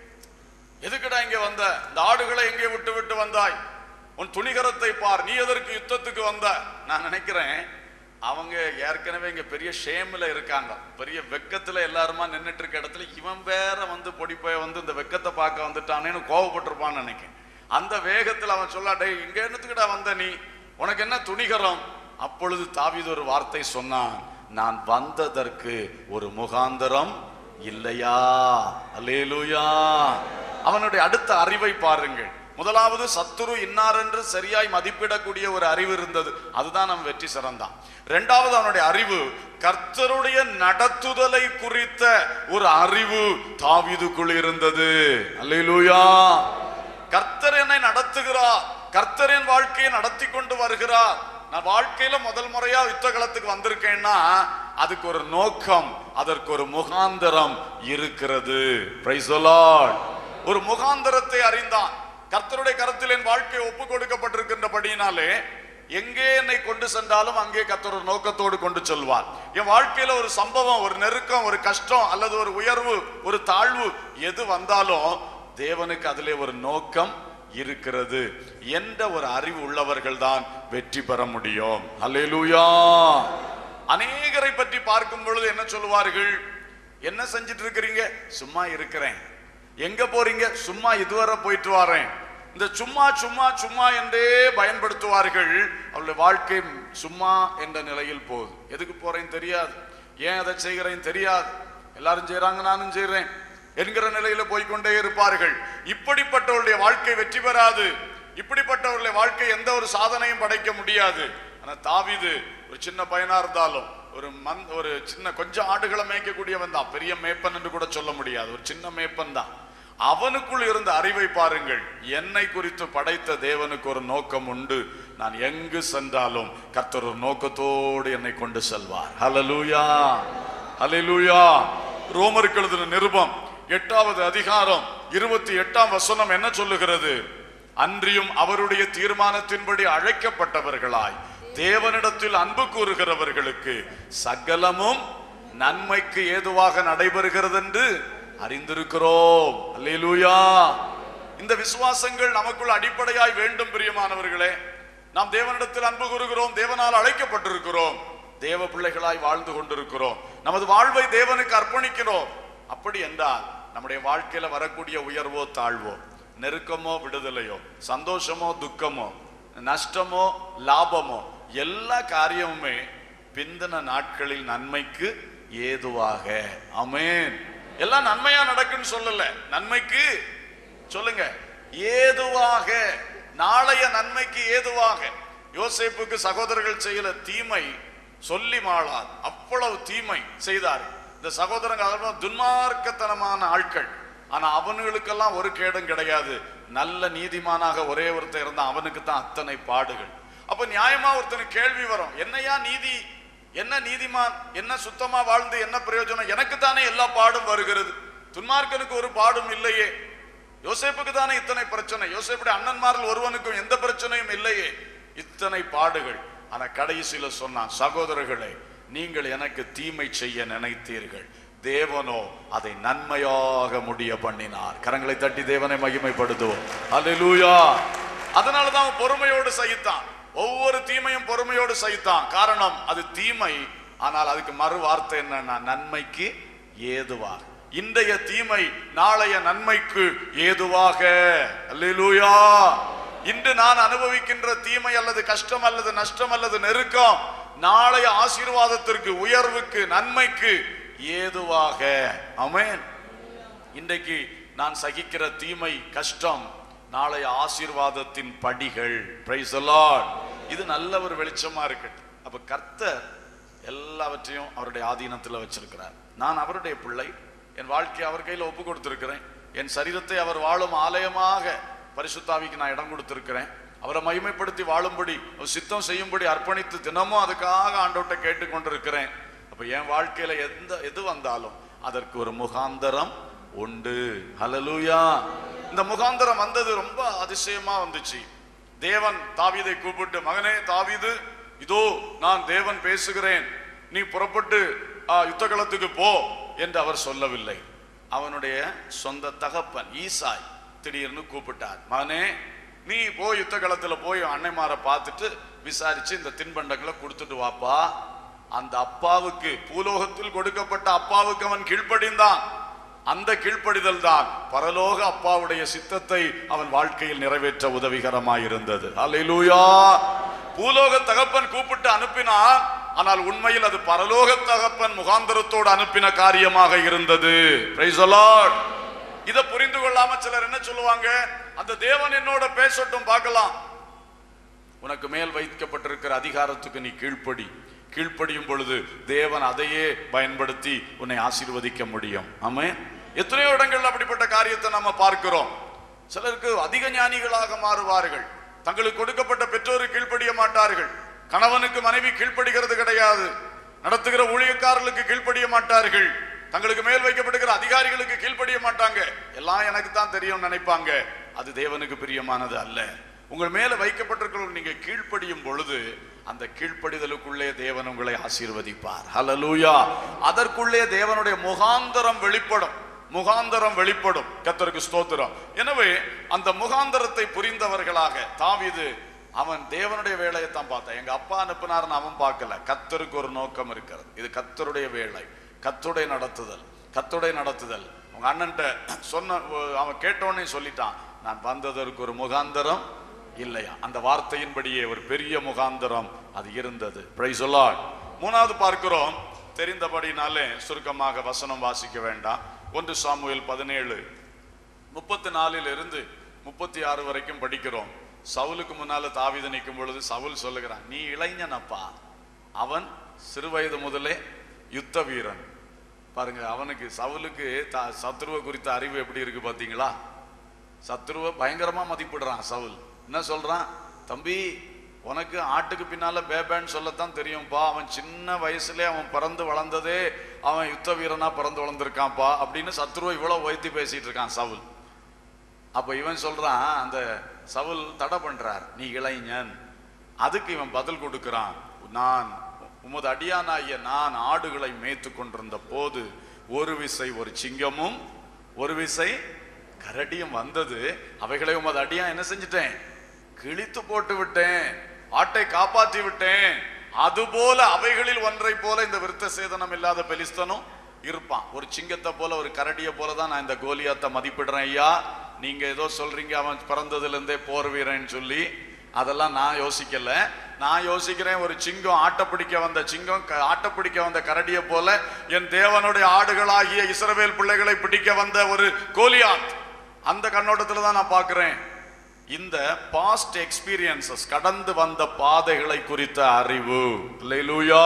எதுக்குடா இங்க வந்த இந்த ஆடுகளை எங்கே விட்டு விட்டு வந்தாய் உன் துணிகரத்தை பார் நீ எதற்கு யுத்தத்துக்கு வந்த நான் நினைக்கிறேன் அவங்க ஏற்கனவே இங்க பெரிய ஷேம்ல இருக்காங்க பெரிய வெக்கத்துல எல்லாருமா நின்னுட்டு இருக்க இடத்துல இவன் வேற வந்து பொடி போய் வந்து இந்த வெக்கத்தை பார்க்க வந்துட்டானேன்னு கோவப்பட்டிருப்பான்னு நினைக்கிறேன் அந்த வேகத்துல அவன் சொல்லா டேய் இங்க என்னத்துக்குடா வந்த நீ உனக்கு என்ன துணிகரம் அப்பொழுது தாவீது ஒரு வார்த்தை சொன்னான் நான் வந்ததற்கு ஒரு முகாந்தரம் இல்லையா அல்லேலூயா அவனுடைய அடுத்த அறிவை பாருங்கள் முதலாவது சத்துரு இன்னார் என்று சரியாய் மதிப்பிடக்கூடிய ஒரு அறிவு இருந்தது அதுதான் அவன் வெற்றி சிறந்தான் இரண்டாவது அவனுடைய அறிவு கர்த்தருடைய நடத்துதலை குறித்த ஒரு அறிவு தாவீதுக்குள் இருந்தது அல்லேலூயா கர்த்தர் என்னை நடத்துகிறார் கர்த்தர் என் வாழ்க்கையை நடத்தி கொண்டு வருகிறார் நான் வாழ்க்கையில முதல் முறையா யுத்த களத்துக்கு வந்திருக்கேன்னா அதுக்கு ஒரு நோக்கம் அதற்கு ஒரு முகாந்தரம் இருக்கிறது Praise the Lord. ஒரு முகாந்தரத்தை அறிந்தான் கர்த்தருடைய கருத்தில் என் வாழ்க்கை ஒப்பு கொடுக்கப்பட்டிருக்கின்றபடியினாலே எங்கே என்னை கொண்டு சென்றாலும் அங்கே கர்த்தர் ஒரு நோக்கத்தோடு கொண்டு செல்வார் என் வாழ்க்கையில ஒரு சம்பவம் ஒரு நெருக்கம் ஒரு கஷ்டம் அல்லது ஒரு உயர்வு ஒரு தாழ்வு எது வந்தாலும் தேவனுக்கு அதிலே ஒரு நோக்கம் இருக்கிறது என்ற ஒரு அறிவு உள்ளவர்கள் தான் வெற்றி பெற முடியும் அல்லேலூயா அநேகரை பற்றி பார்க்கும் பொழுது என்ன சொல்லுவார்கள் என்ன செஞ்சிட்டு இருக்கிறீங்க சும்மா இருக்கிறேன் எங்க போறீங்க சும்மா இதுவரை போயிட்டு வரேன் இந்த சும்மா சும்மா சும்மா என்றே பயன்படுத்துவார்கள் அவளுடைய வாழ்க்கை சும்மா என்ற நிலையில் போகுது எதுக்கு போறேன் தெரியாது ஏன் அதை செய்கிறேன் தெரியாது எல்லாரும் செய்றாங்க நானும் செய்றேன் என்கிற நிலையில போய்க்கொண்டே இருப்பார்கள் இப்படிப்பட்டவருடைய வாழ்க்கை வெற்றி பெறாது இப்படிப்பட்டவருடைய வாழ்க்கை எந்த ஒரு சாதனையும் படைக்க முடியாது ஆனா தாவீது ஒரு சின்ன பையனா இருந்தாலும் ஒரு மந் ஒரு சின்ன கொஞ்சம் ஆடுகளை மேய்க்கக்கூடியவன் தான் பெரிய மேய்ப்பன் என்று கூட சொல்ல முடியாது ஒரு சின்ன மேய்ப்பன் தான் அவனுக்குள் இருந்த அறிவை பாருங்கள் என்னை குறித்து படைத்த தேவனுக்கு ஒரு நோக்கம் உண்டு நான் எங்கு சென்றாலும் கர்த்தர் ஒரு நோக்கத்தோடு என்னை கொண்டு செல்வார் ஹalleluya ஹalleluya ரோமருக்கு எழுதின நிருபம் எட்டாவது அதிகாரம் இருபத்தி எட்டாம் வசனம் என்ன சொல்லுகிறது அன்றியும் அவருடைய தீர்மானத்தின்படி அழைக்கப்பட்டவர்களாய் தேவனிடத்தில் அன்பு கூறுகிறவர்களுக்கு சகலமும் நன்மைக்கு ஏதுவாக நடைபெறுகிறது என்று அறிந்திருக்கிறோம் அல்லேலூயா இந்த விசுவாசங்கள் நமக்குள் அடிப்படையாய் வேண்டும் பிரியமானவர்களே நாம் தேவனிடத்தில் அன்பு கூறுகிறோம் தேவனால் அழைக்கப்பட்டிருக்கிறோம் தேவ பிள்ளைகளாய் வாழ்ந்து கொண்டிருக்கிறோம் நமது வாழ்வை தேவனுக்கு அர்ப்பணிக்கிறோம் அப்படி என்றால் நம்முடைய வாழ்க்கையில வரக்கூடிய உயர்வோ தாழ்வோ நெருக்கமோ விடுதலையோ சந்தோஷமோ துக்கமோ நஷ்டமோ லாபமோ எல்லா காரியமுமே பிந்தின நாட்களில் நன்மைக்கு ஏதுவாக அமேன் எல்லாம் நன்மையா நடக்குன்னு சொல்லல நன்மைக்கு சொல்லுங்க ஏதுவாக நாளைய நன்மைக்கு ஏதுவாக யோசேப்புக்கு சகோதரர்கள் செய்யல தீமை சொல்லி மாளார் அவ்வளவு தீமை செய்தார் இந்த சகோதரங்க அதெல்லாம் துன்மார்க்கத்தனமான ஆட்கள் ஆனா அவனுங்களுக்கெல்லாம் ஒரு கேடும் கிடையாது நல்ல நீதிமானாக ஒரே ஒருத்தன் இருந்தா அவனுக்கு தான் அத்தனை பாடுகள் அப்ப நியாயமா ஒருத்தனுக்கு கேள்வி வரும் என்னையா நீதி என்ன நீதிமான் என்ன சுத்தமா வாழ்ந்து என்ன பிரயோஜனம் எனக்கு தானே எல்லா பாடும் வருகிறது துன்மார்க்கனுக்கு ஒரு பாடும் இல்லையே யோசேப்புக்கு தானே இத்தனை பிரச்சனை யோசேப்புடைய அண்ணன்மாரில் ஒருவனுக்கும் எந்த பிரச்சனையும் இல்லையே இத்தனை பாடுகள் ஆனா கடைசியில சொன்னான் சகோதரர்களே நீங்கள் எனக்கு தீமை செய்ய நினைத்தீர்கள் தேவனோ அதை நன்மையாக முடிய பண்ணினார் கரங்களை தட்டி தேவனை மகிமைப்படுத்துவோம் அல்லேலூயா அதனால தான் அவன் பொறுமையோடு சகித்தான் ஒவ்வொரு தீமையும் பொறுமையோடு சகித்தான் காரணம் அது தீமை ஆனால் அதுக்கு மறு வார்த்தை என்னன்னா நன்மைக்கு ஏதுவாக இன்றைய தீமை நாளைய நன்மைக்கு ஏதுவாக அல்லேலூயா இன்று நான் அனுபவிக்கின்ற தீமை அல்லது கஷ்டம் அல்லது நஷ்டம் அல்லது நெருக்கம் நாளைய ஆசீர்வாதத்திற்கு உயர்வுக்கு நன்மைக்கு ஏதுவாக அமேன் இன்றைக்கு நான் சகிக்கிற தீமை கஷ்டம் நாளைய ஆசீர்வாதத்தின் படிகள் Praise the Lord. இது நல்ல ஒரு வெளிச்சமா இருக்கட்டும் அப்ப கர்த்தர் எல்லாவற்றையும் அவருடைய ஆதீனத்தில் வச்சிருக்கிறார் நான் அவருடைய பிள்ளை என் வாழ்க்கையை அவர் கையில் ஒப்பு கொடுத்திருக்கிறேன் என் சரீரத்தை அவர் வாழும் ஆலயமாக பரிசுத்தாவிக்கு நான் இடம் கொடுத்திருக்கிறேன் அவரை மகிமைப்படுத்தி வாழும்படி அவர் சித்தம் செய்யும்படி அர்ப்பணித்து தினமும் அதுக்காக ஆண்டவர்கிட்ட கேட்டுக்கொண்டிருக்கிறேன் அப்ப என் வாழ்க்கையில எந்த எது வந்தாலும் அதற்கு ஒரு முகாந்தரம் உண்டு ஹalleluya இந்த முகாந்தரம் வந்தது ரொம்ப அதிசயமா வந்துச்சு தேவன் தாவீதை கூப்பிட்டு மகனே தாவீது இதோ நான் தேவன் பேசுகிறேன் நீ புறப்பட்டு ஆ, யுத்த களத்துக்கு போ என்று அவர் சொல்லவில்லை அவனுடைய சொந்த தகப்பன் ஈசாய் திடீர்னு கூப்பிட்டார் மகனே நீ போய் யுத்த களத்துல போய் அன்னைமாரை பார்த்துட்டு விசாரிச்சு இந்த தின்பண்டங்களை கொடுத்துட்டு வாப்பா அந்த அப்பாவுக்கு பூலோகத்தில் கொடுக்கப்பட்ட அப்பாவுக்கு அவன் கீழ்ப்படிந்தான் அந்த கீழ்ப்படிதல் தான் பரலோக அப்பாவுடைய சித்தத்தை அவன் வாழ்க்கையில் நிறைவேற்ற உதவிகரமாயிருந்தது அல்லேலூயா பூலோக தகப்பன் கூப்பிட்டு அனுப்பினான் ஆனால் உண்மையில் அது பரலோக தகப்பன் முகாந்தரத்தோடு அனுப்பின காரியமாக இருந்தது Praise the Lord. இதை புரிந்து கொள்ளாம சிலர் என்ன சொல்லுவாங்க அந்த தேவன் என்னோட பேசட்டும் பார்க்கலாம் உனக்கு மேல் வைக்கப்பட்டிருக்கிற அதிகாரத்துக்கு நீ கீழ்ப்படி கீழ்ப்படியும் பொழுது தேவன் அதையே பயன்படுத்தி உன்னை ஆசீர்வதிக்க முடியும் ஆமே எத்தனையோ இடங்கள்ல அப்படிப்பட்ட காரியத்தை நம்ம பார்க்கிறோம் சிலருக்கு அதிக ஞானிகளாக மாறுவார்கள் தங்களுக்கு கொடுக்கப்பட்ட பெற்றோருக்கு கீழ்ப்படிய மாட்டார்கள் கணவனுக்கு மனைவி கீழ்ப்படுகிறது கிடையாது நடத்துகிற ஊழியக்காரர்களுக்கு கீழ்ப்படிய மாட்டார்கள் தங்களுக்கு மேல் வைக்கப்பட்டிருக்கிற அதிகாரிகளுக்கு கீழ்ப்படிய மாட்டாங்க எல்லாம் எனக்கு தான் தெரியும் நினைப்பாங்க அது தேவனுக்கு பிரியமானது அல்ல உங்கள் மேல வைக்கப்பட்டிருக்கிற நீங்க கீழ்ப்படியும் பொழுது அந்த கீழ்ப்படிதலுக்குள்ளே தேவன் உங்களை ஆசீர்வதிப்பார் ஹalleluya அதற்குள்ளே தேவனுடைய முகாந்தரம் வெளிப்படும் முகாந்தரம் வெளிப்படும் கர்த்தருக்கு ஸ்தோத்திரம் எனவே அந்த முகாந்தரத்தை புரிந்தவர்களாக தாவீது அவன் தேவனுடைய வேலையை தான் பார்த்தான் எங்க அப்பா அனுப்பினார்னு அவன் பார்க்கல கத்தருக்கு ஒரு நோக்கம் இருக்கிறது இது கத்தருடைய வேலை கத்துடைய நடத்துதல் கத்துடைய நடத்துதல் உங்க அண்ணன்ட்ட சொன்ன அவன் கேட்டோன்னே சொல்லிட்டான் நான் வந்ததற்கு ஒரு முகாந்தரம் இல்லையா அந்த வார்த்தையின்படியே ஒரு பெரிய முகாந்தரம் அது இருந்தது Praise the Lord. மூணாவது பார்க்கிறோம் தெரிந்தபடினாலே சுருக்கமாக வசனம் வாசிக்க வேண்டாம் ஒன்று சாமுவேல் பதினேழு முப்பத்தி நாலில் இருந்து முப்பத்தி ஆறு வரைக்கும் படிக்கிறோம் சவுலுக்கு முன்னால தாவீது நிற்கும் பொழுது சவுல் சொல்லுகிறான் நீ இளைஞனப்பா அவன் சிறுவயது முதலே யுத்த வீரன் பாருங்க அவனுக்கு சவுலுக்கு த- சத்ருவ குறித்த அறிவு எப்படி இருக்கு பாத்தீங்களா சத்ருவ பயங்கரமா மதிப்பிடுறான் சவுல் என்ன சொல்றான் தம்பி உனக்கு ஆட்டுக்கு பின்னால பேபேன்னு சொல்லத்தான் தெரியும்பா அவன் சின்ன வயசுல அவன் பிறந்து வளர்ந்ததே அவன் யுத்த வீரனா பிறந்து வளர்ந்துருக்கான்ப்பா அப்படின்னு சத்ருவை இவ்வளவு உயர்த்தி பேசிட்டு இருக்கான் சவுல் அப்ப இவன் சொல்றான் அந்த சவுல் தடை பண்றார் நீ இளைஞன் அதுக்கு இவன் பதில் கொடுக்கிறான் நான் உமது அடியானாகிய நான் ஆடுகளை மேய்த்து கொண்டிருந்த போது ஒரு விசை ஒரு சிங்கமும் ஒரு விசை கரடியும் வந்தது அவைகளை உமது அடியான் என்ன செஞ்சிட்டேன் கிழித்து போட்டு விட்டேன் ஆட்டை காப்பாற்றி விட்டேன் அதுபோல அவைகளில் ஒன்றை போல இந்த விருத்த சேதனம் இல்லாத பெலிஸ்தனும் இருப்பான் ஒரு சிங்கத்தை போல ஒரு கரடியை போல தான் நான் இந்த கோலியாத்தை மதிப்பிடுறேன் ஐயா நீங்க ஏதோ சொல்றீங்க அவன் பிறந்ததுல இருந்தே போர் வீரன் சொல்லி அதெல்லாம் நான் யோசிக்கல நான் யோசிக்கிறேன் ஒரு சிங்கம் ஆட்டை பிடிக்க வந்த சிங்கம் க- ஆட்டை பிடிக்க வந்த கரடியை போல என் தேவனுடைய ஆடுகளாகிய இஸ்ரவேல் பிள்ளைகளை பிடிக்க வந்த ஒரு கோலியாத் அந்த கண்ணோட்டத்துல தான் நான் பார்க்கிறேன் இந்த பாஸ்ட் எக்ஸ்பீரியன்சஸ் கடந்து வந்த பாதைகளை குறித்த அறிவு அல்லேலூயா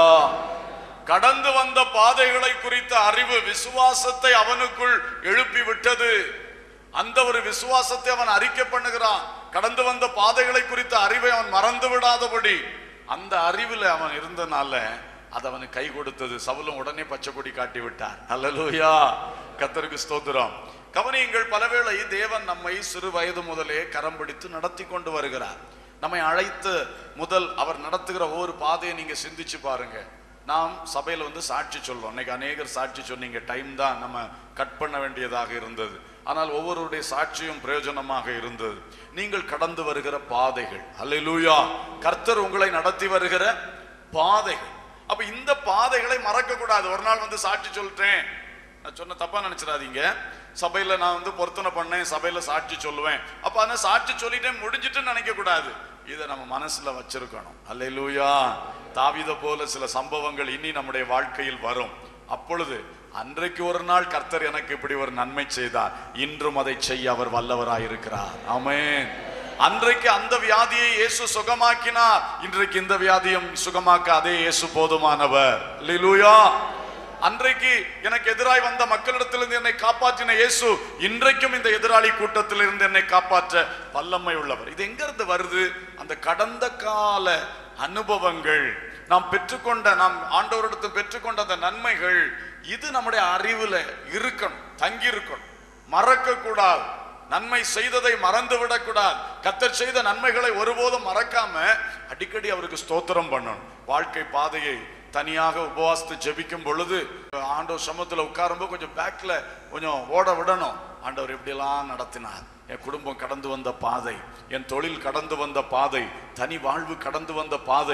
கடந்து வந்த பாதைகளை குறித்த அறிவு விசுவாசத்தை அவனுக்குள் எழுப்பி விட்டது அந்த ஒரு விசுவாசத்தை அவன் அறிக்கை பண்ணுகிறான் கடந்து வந்த பாதைகளை குறித்த அறிவை அவன் மறந்து விடாதபடி அந்த அறிவில் அவன் இருந்தனால அது அவனுக்கு கை கொடுத்தது சவுலும் உடனே பச்சை கொடி காட்டி விட்டார் அல்லேலூயா கத்தருக்கு ஸ்தோத்திரம் கவனியுங்கள் பலவேளை தேவன் நம்மை சிறு வயது முதலே கரம் பிடித்து நடத்தி கொண்டு வருகிறார் நம்மை அழைத்து முதல் அவர் நடத்துகிற ஒவ்வொரு பாதையை நீங்க சிந்திச்சு பாருங்க நாம் சபையில வந்து சாட்சி சொல்றோம் இன்னைக்கு அநேகர் சாட்சி சொன்னீங்க டைம் தான் நம்ம கட் பண்ண வேண்டியதாக இருந்தது ஆனால் ஒவ்வொருடைய சாட்சியும் பிரயோஜனமாக இருந்தது நீங்கள் கடந்து வருகிற பாதைகள் அல்லேலூயா கர்த்தர் உங்களை நடத்தி வருகிற பாதைகள் அப்ப இந்த பாதைகளை மறக்க கூடாது ஒரு நாள் வந்து சாட்சி சொல்லிட்டேன் நான் சொன்ன தப்பா நினைச்சிடாதீங்க சபையில நான் வந்து பொருத்தனை பண்ணேன் சபையில சாட்சி சொல்லுவேன் அப்ப அந்த சாட்சி சொல்லிட்டேன் முடிஞ்சிட்டு நினைக்க கூடாது இதை நம்ம மனசுல வச்சிருக்கணும் அல்லேலூயா தாவீத போல சில சம்பவங்கள் இனி நம்முடைய வாழ்க்கையில் வரும் அப்பொழுது அன்றைக்கு ஒரு நாள் கர்த்தர் எனக்கு இப்படி ஒரு நன்மை செய்தார் இன்றும் அதை செய்ய அவர் வல்லவராயிருக்கிறார் ஆமென் அன்றைக்கு அந்த வியாதியை இயேசு சுகமாக்கினார் இன்றைக்கு இந்த வியாதியும் சுகமாக்க அதே இயேசு போதுமானவர் அல்லேலூயா அன்றைக்கு எனக்கு எதிராய் வந்த மக்களிடத்திலிருந்து என்னை காப்பாற்றின இயேசு இன்றைக்கும் இந்த எதிராளி கூட்டத்திலிருந்து என்னை காப்பாற்ற வல்லமை உள்ளவர் இது எங்க இருந்து வருது அந்த கடந்த கால அனுபவங்கள் நாம் பெற்றுக்கொண்ட நாம் ஆண்டவரிடத்தில் பெற்றுக்கொண்ட அந்த நன்மைகள் இது நம்முடைய அறிவுல இருக்கணும் தங்கி இருக்கணும் மறக்க கூடாது நன்மை செய்ததை மறந்து விடக்கூடாது கத்தர் செய்த நன்மைகளை ஒருபோதும் மறக்காம அடிக்கடி அவருக்கு ஸ்தோத்திரம் பண்ணணும் வாழ்க்கை பாதையை தனியாக உபவாசித்து ஜெபிக்கும் பொழுது ஆண்டவர் சமூகத்தில் உட்காரும்போது கொஞ்சம் பேக்ல கொஞ்சம் ஓட விடணும் ஆண்டவர் எப்படியெல்லாம் நடத்தினார் என் குடும்பம் கடந்து வந்த பாதை என் தொழில் கடந்து வந்த பாதை தனி வாழ்வு கடந்து வந்த பாதை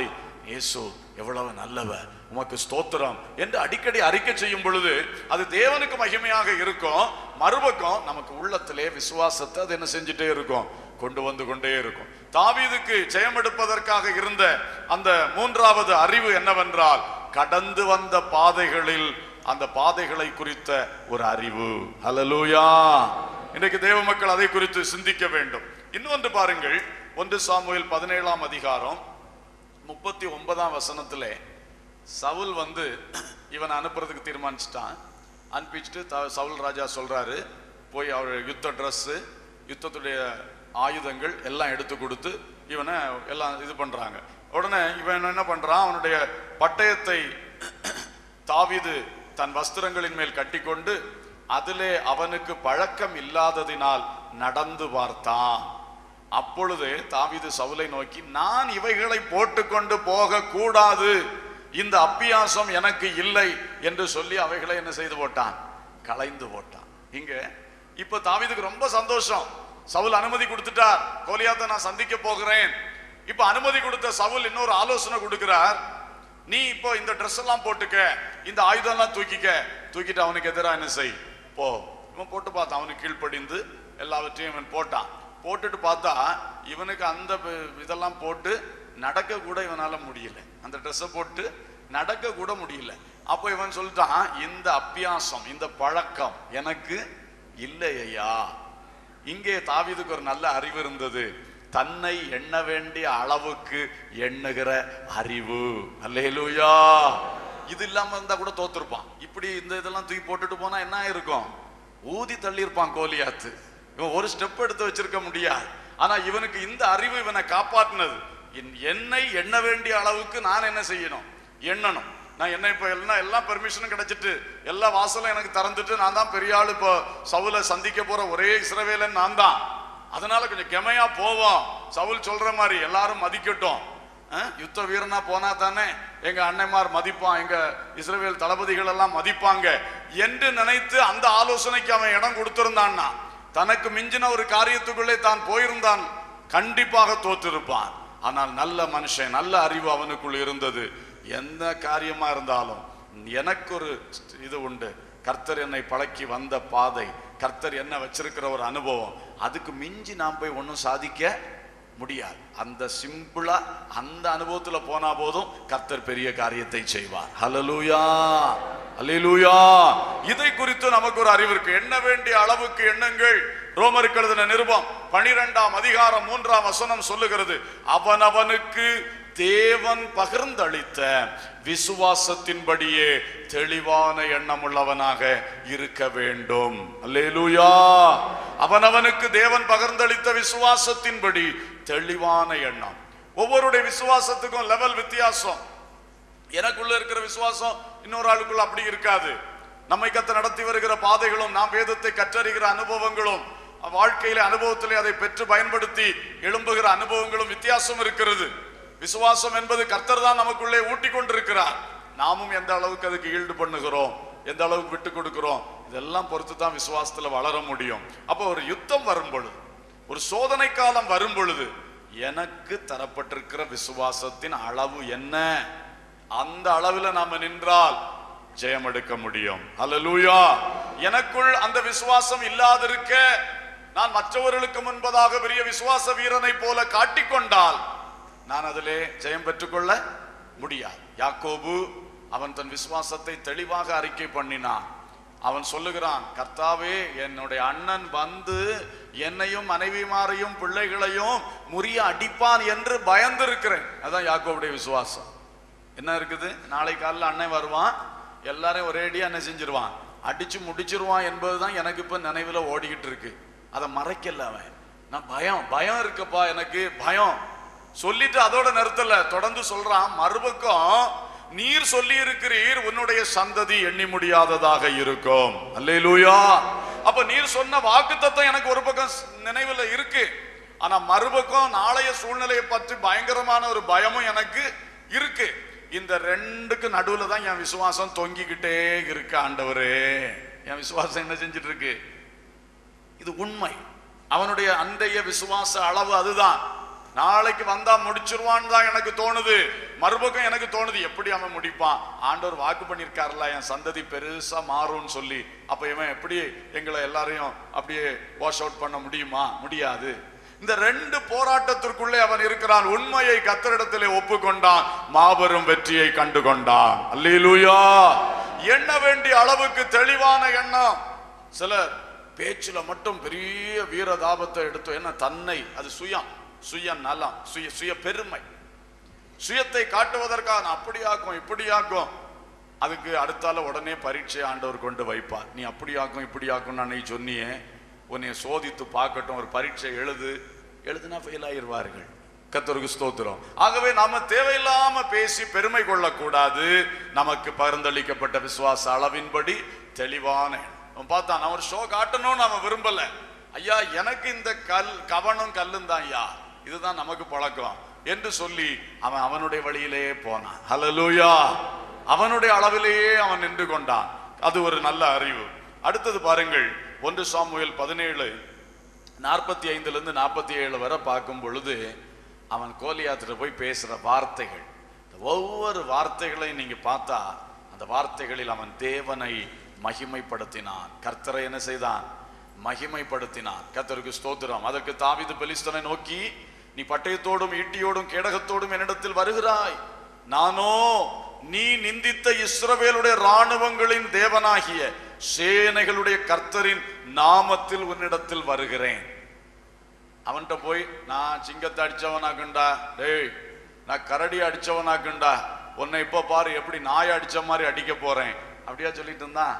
இயேசு எவ்வளவு நல்லவர் உமக்கு ஸ்தோத்திரம் என்று அடிக்கடி அறிக்கை செய்யும் பொழுது அது தேவனுக்கு மகிமையாக இருக்கும் மறுபக்கம் நமக்கு உள்ளத்திலே விசுவாசத்தை அது என்ன செஞ்சுட்டே இருக்கும் கொண்டு வந்து கொண்டே இருக்கும் தாவீதுக்கு ஜெயம் எடுப்பதற்காக இருந்த அந்த மூன்றாவது அறிவு என்னவென்றால் கடந்து வந்த பாதைகளில் அந்த பாதைகளை குறித்த ஒரு அறிவு ஹalleluya இன்றைக்கு தேவ மக்கள் அதை குறித்து சிந்திக்க வேண்டும் இன்னொன்று பாருங்கள் ஒன்று சாமுவேல் பதினேழாம் அதிகாரம் முப்பத்தி ஒன்பதாம் வசனத்திலே சவுல் வந்து இவனை அனுப்புறதுக்கு தீர்மானிச்சிட்டான் அனுப்பிச்சிட்டு த- சவுல் ராஜா சொல்றாரு போய் அவர் யுத்த ட்ரெஸ்ஸு யுத்தத்துடைய ஆயுதங்கள் எல்லாம் எடுத்து கொடுத்து இவனை எல்லாம் இது பண்றாங்க உடனே இவன் என்ன பண்றான் அவனுடைய பட்டயத்தை தாவீது தன் வஸ்திரங்களின் மேல் கட்டிக்கொண்டு அதிலே அவனுக்கு பழக்கம் இல்லாததினால் நடந்து பார்த்தான் அப்பொழுது தாவீது சவுலை நோக்கி நான் இவைகளை போட்டுக்கொண்டு போக கூடாது இந்த அப்பியாசம் எனக்கு இல்லை என்று சொல்லி அவைகளை என்ன செய்து போட்டான் களைந்து போட்டான் இங்க இப்ப தாவீதுக்கு ரொம்ப சந்தோஷம் சவுல் அனுமதி கொடுத்துட்டார் கோலியாத்தை நான் சந்திக்க போகிறேன் இப்ப அனுமதி கொடுத்த சவுல் இன்னொரு ஆலோசனை கொடுக்கிறார் நீ இப்போ இந்த ட்ரெஸ் எல்லாம் போட்டுக்க இந்த ஆயுதம் எல்லாம் தூக்கிக்க தூக்கிட்டு அவனுக்கு எதிராக என்ன செய் போ இவன் போட்டு பார்த்தான் அவனுக்கு கீழ்ப்படிந்து எல்லாவற்றையும் இவன் போட்டான் போட்டுட்டு பார்த்தா இவனுக்கு அந்த ப- இதெல்லாம் போட்டு நடக்க கூட இவனால முடியல அந்த ட்ரெஸ்ஸை போட்டு நடக்க கூட முடியல அப்போ இவன் சொல்லிட்டான் இந்த அப்பியாசம் இந்த பழக்கம் எனக்கு இல்லை ஐயா இங்கே தாவீதுக்கு ஒரு நல்ல அறிவு இருந்தது தன்னை எண்ண வேண்டிய அளவுக்கு எண்ணுகிற அறிவு அல்லேலூயா இது இல்லாம இருந்தா கூட தோத்துருப்பான் இப்படி இந்த இதெல்லாம் தூக்கி போட்டுட்டு போனா என்ன இருக்கும் ஊதி தள்ளியிருப்பான் கோலியாத்து இவன் ஒரு ஸ்டெப் எடுத்து வச்சிருக்க முடியாது ஆனா இவனுக்கு இந்த அறிவு இவனை காப்பாற்றினது என்- என்னை எண்ண வேண்டிய அளவுக்கு நான் என்ன செய்யணும் எண்ணணும் நான் என்ன இப்போ எல்லாம் எல்லா பெர்மிஷனும் கிடைச்சிட்டு எல்லா வாசலும் எனக்கு திறந்துட்டு நான் தான் பெரிய ஆள் இப்போ சவுலை சந்திக்க போற ஒரே இஸ்ரவேலன் நான் தான் அதனால கொஞ்சம் கெமையா போவோம் சவுல் சொல்ற மாதிரி எல்லாரும் மதிக்கட்டும் அஹ், யுத்த வீரனா போனா தானே எங்க அண்ணன்மார் மதிப்பான் எங்க இஸ்ரவேல் தளபதிகள் எல்லாம் மதிப்பாங்க என்று நினைத்து அந்த ஆலோசனைக்கு அவன் இடம் கொடுத்திருந்தான்னா தனக்கு மிஞ்சின ஒரு காரியத்துக்குள்ளே தான் போயிருந்தான் கண்டிப்பாக தோற்றிருப்பான் ஆனால் நல்ல மனுஷன் நல்ல அறிவு அவனுக்குள் இருந்தது எந்த காரியமா இருந்தாலும் எனக்கு ஒரு இது உண்டு கர்த்தர் என்னை பழக்கி வந்த பாதை கர்த்தர் என்ன வச்சிருக்கிற ஒரு அனுபவம் அதுக்கு மிஞ்சி நாம் போய் ஒன்றும் சாதிக்க முடியாது அந்த சிம்பிளா அந்த அனுபவத்துல போனா போதும் கர்த்தர் பெரிய காரியத்தை செய்வார் ஹalleluya ஹalleluya இதை குறித்து நமக்கு ஒரு அறிவு இருக்கு எண்ண வேண்டிய அளவுக்கு எண்ணுங்கள் ரோமருக்கு எழுதின நிருபம் பனிரெண்டாம் அதிகாரம் மூன்றாம் வசனம் சொல்லுகிறது அவனவனுக்கு தேவன் பகிர்ந்தளித்த விசுவாசத்தின்படியே தெளிவான எண்ணமுள்ளவனாக இருக்க வேண்டும் அல்லேலூயா அவனவனுக்கு தேவன் பகிர்ந்தளித்த விசுவாசத்தின்படி தெளிவான எண்ணம் ஒவ்வொருடைய விசுவாசத்துக்கும் லெவல் வித்தியாசம் எனக்குள்ள இருக்கிற விசுவாசம் இன்னொரு ஆளுக்குள்ள அப்படி இருக்காது நம்மை கத்த நடத்தி வருகிற பாதைகளும் நாம் வேதத்தை கற்றறிகிற அனுபவங்களும் வாழ்க்கையில அனுபவத்திலே அதை பெற்று பயன்படுத்தி எழும்புகிற அனுபவங்களும் வித்தியாசம் இருக்கிறது விசுவாசம் என்பது கர்த்தர் தான் நமக்குள்ளே ஊட்டி கொண்டிருக்கிறார் நாமும் எந்த அளவுக்கு அதுக்கு ஈல்டு பண்ணுகிறோம் எந்த அளவுக்கு விட்டு கொடுக்கிறோம் இதெல்லாம் பொறுத்து தான் விசுவாசத்துல வளர முடியும் அப்போ ஒரு யுத்தம் வரும் பொழுது ஒரு சோதனை காலம் வரும் பொழுது எனக்கு தரப்பட்டிருக்கிற விசுவாசத்தின் அளவு என்ன அந்த அளவில் நாம நின்றால் ஜெயம் எடுக்க முடியும் அல்லேலூயா எனக்குள் அந்த விசுவாசம் இல்லாதிருக்க நான் மற்றவர்களுக்கு முன்பதாக பெரிய விசுவாச வீரனை போல காட்டிக்கொண்டால் நான் அதிலே ஜெயம் பெற்றுக்கொள்ள முடியாது யாக்கோபு அவன் தன் விசுவாசத்தை தெளிவாக அறிக்கை பண்ணினான் அவன் சொல்லுகிறான் கர்த்தாவே என்னுடைய அண்ணன் வந்து என்னையும் மனைவிமாரையும் பிள்ளைகளையும் முறிய அடிப்பான் என்று பயந்திருக்கிறேன் அதான் யாக்கோபுடைய விசுவாசம் என்ன இருக்குது நாளை காலையில் அண்ணன் வருவான் எல்லாரையும் ஒரேடியா என்ன செஞ்சிருவான் அடிச்சு முடிச்சிருவான் என்பதுதான் எனக்கு இப்ப நினைவுல ஓடிக்கிட்டு இருக்கு அதை மறைக்கல அவன் நான் பயம் பயம் இருக்குப்பா எனக்கு பயம் சொல்லிட்டு அதோட நிறுத்தல தொடர்ந்து சொல்றான் மறுபக்கம் நீர் சொல்லி இருக்கிறீர் உன்னுடைய சந்ததி எண்ணி முடியாததாக இருக்கும் அல்லேலூயா அப்ப நீர் சொன்ன வாக்குத்தத்தம் எனக்கு ஒரு பக்கம் ஸ்- நினைவுல இருக்கு ஆனா மறுபக்கம் நாளைய சூழ்நிலையை பற்றி பயங்கரமான ஒரு பயமும் எனக்கு இருக்கு இந்த ரெண்டுக்கு நடுவுல தான் என் விசுவாசம் தொங்கிக்கிட்டே இருக்கு ஆண்டவரே என் விசுவாசம் என்ன செஞ்சிட்டு இருக்கு இது உண்மை அவனுடைய அன்றைய விசுவாச அளவு அதுதான் நாளைக்கு வந்தா முடிச்சிருவான்னு தான் எனக்கு தோணுது மறுபக்கம் எனக்கு தோணுது எப்படி அவன் முடிப்பான் ஆண்டவர் வாக்கு பண்ணியிருக்காருல என் சந்ததி பெருசா மாறும்னு சொல்லி அப்ப இவன் எப்படி எங்களை எல்லாரையும் அப்படியே வாஷ் அவுட் பண்ண முடியுமா முடியாது இந்த ரெண்டு போராட்டத்திற்குள்ளே அவன் இருக்கிறான் உண்மையை கத்தரிடத்திலே ஒப்புக்கொண்டான் மாபெரும் வெற்றியை கண்டு கொண்டான் அல்லேலூயா எண்ண வேண்டிய அளவுக்கு தெளிவான எண்ணம் சிலர் பேச்சுல மட்டும் பெரிய வீரதாபத்தை எடுத்து என்ன தன்னை அது சுயம் சுய நலம் சுய சுய பெருமை சுயத்தை காட்டுவதற்காக நான் அப்படியாக்கும் இப்படியாக்கும் அதுக்கு அடுத்தால உடனே பரீட்சை ஆண்டவர் கொண்டு வைப்பார் நீ அப்படியாக்கும் இப்படியாக்கும் நான் நீ சொன்னியே உன்னை சோதித்து பார்க்கட்டும் ஒரு பரீட்சை எழுது எழுதுனா ஃபெயில் ஆயிருவார்கள் கத்தருக்கு ஸ்தோத்திரம் ஆகவே நாம தேவையில்லாம பேசி பெருமை கொள்ளக்கூடாது நமக்கு பரிந்தளிக்கப்பட்ட விசுவாச அளவின்படி தெளிவான எண்ணம். அவன் பார்த்தான் நான் ஒரு ஷோ காட்டணும்னு நாம விரும்பல ஐயா எனக்கு இந்த கல் கவனம் கல்லும் தான் ஐயா இதுதான் நமக்கு பழக்கம் என்று சொல்லி அவன் அவனுடைய வழியிலேயே போனான் ஹalleluya அவனுடைய அளவிலேயே அவன் நின்று கொண்டான் அது ஒரு நல்ல அறிவு அடுத்தது பாருங்கள் ஒன்று சாமுவேல் பதினேழு நாற்பத்தி ஐந்துல இருந்து நாற்பத்தி ஏழு வரை பார்க்கும் பொழுது அவன் கோலியாத்திட்ட போய் பேசுற வார்த்தைகள் இந்த ஒவ்வொரு வார்த்தைகளையும் நீங்க பார்த்தா அந்த வார்த்தைகளில் அவன் தேவனை மகிமைப்படுத்தினான் கர்த்தரை என்ன செய்தான் மகிமைப்படுத்தினான் கர்த்தருக்கு ஸ்தோத்திரம் அதற்கு தாவீது பெலிஸ்தனை நோக்கி நீ பட்டயத்தோடும் ஈட்டியோடும் கேடகத்தோடும் என்னிடத்தில் வருகிறாய் நானோ நீ நிந்தித்த இஸ்ரவேலுடைய ராணுவங்களின் தேவனாகிய சேனைகளுடைய கர்த்தரின் நாமத்தில் உன்னிடத்தில் வருகிறேன் அவன்கிட்ட போய் நான் சிங்கத்தை அடிச்சவனாக்குண்டா டேய் நான் கரடி அடிச்சவனாக்குண்டா உன்னை இப்ப பாரு எப்படி நாய் அடிச்ச மாதிரி அடிக்க போறேன் அப்படியா சொல்லிட்டு இருந்தான்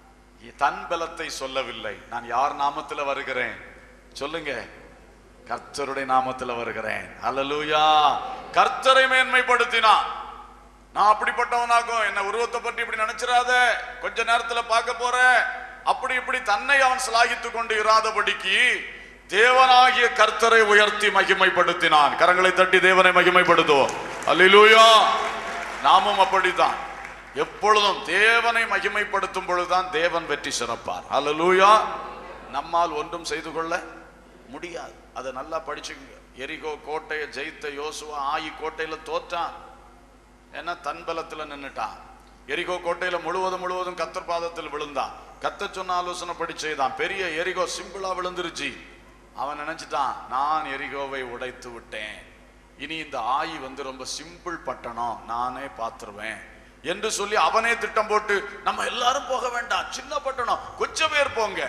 தன் பலத்தை சொல்லவில்லை நான் யார் நாமத்துல வருகிறேன் சொல்லுங்க கர்த்தருடைய நாமத்துல வருகிறேன் அல்லேலூயா கர்த்தரை மேன்மைப்படுத்தினான் நான் அப்படிப்பட்டவனாகும் என்ன உருவத்தை பற்றி இப்படி நினைச்சிராத கொஞ்ச நேரத்துல பார்க்க போற அப்படி இப்படி தன்னை அவன் சிலாகித்துக் கொண்டு இராதபடிக்கு தேவனாகிய கர்த்தரை உயர்த்தி மகிமைப்படுத்தினான் கரங்களை தட்டி தேவனை மகிமைப்படுத்துவோம் அல்லேலூயா நாமும் அப்படித்தான் எப்பொழுதும் தேவனை மகிமைப்படுத்தும் பொழுதுதான் தேவன் வெற்றி சிறப்பார் அல்லேலூயா நம்மால் ஒன்றும் செய்து கொள்ள முடியாது அதை நல்லா படிச்சுக்கோங்க எரிகோ கோட்டையை ஜெயித்த யோசுவா ஆயி கோட்டையில தோற்றான் ஏன்னா தன் பலத்துல நின்னுட்டான் எரிகோ கோட்டையில முழுவதும் முழுவதும் கத்தர் பாதத்தில் விழுந்தான் கத்த சொன்ன ஆலோசனை படி செய்தான் பெரிய எரிகோ சிம்பிளா விழுந்துருச்சு அவன் நினைச்சிட்டான் நான் எரிகோவை உடைத்து விட்டேன் இனி இந்த ஆயி வந்து ரொம்ப சிம்பிள் பட்டணம் நானே பார்த்துருவேன் என்று சொல்லி அவனே திட்டம் போட்டு நம்ம எல்லாரும் போக வேண்டாம் சின்ன பட்டணம் கொஞ்சம் பேர் போங்க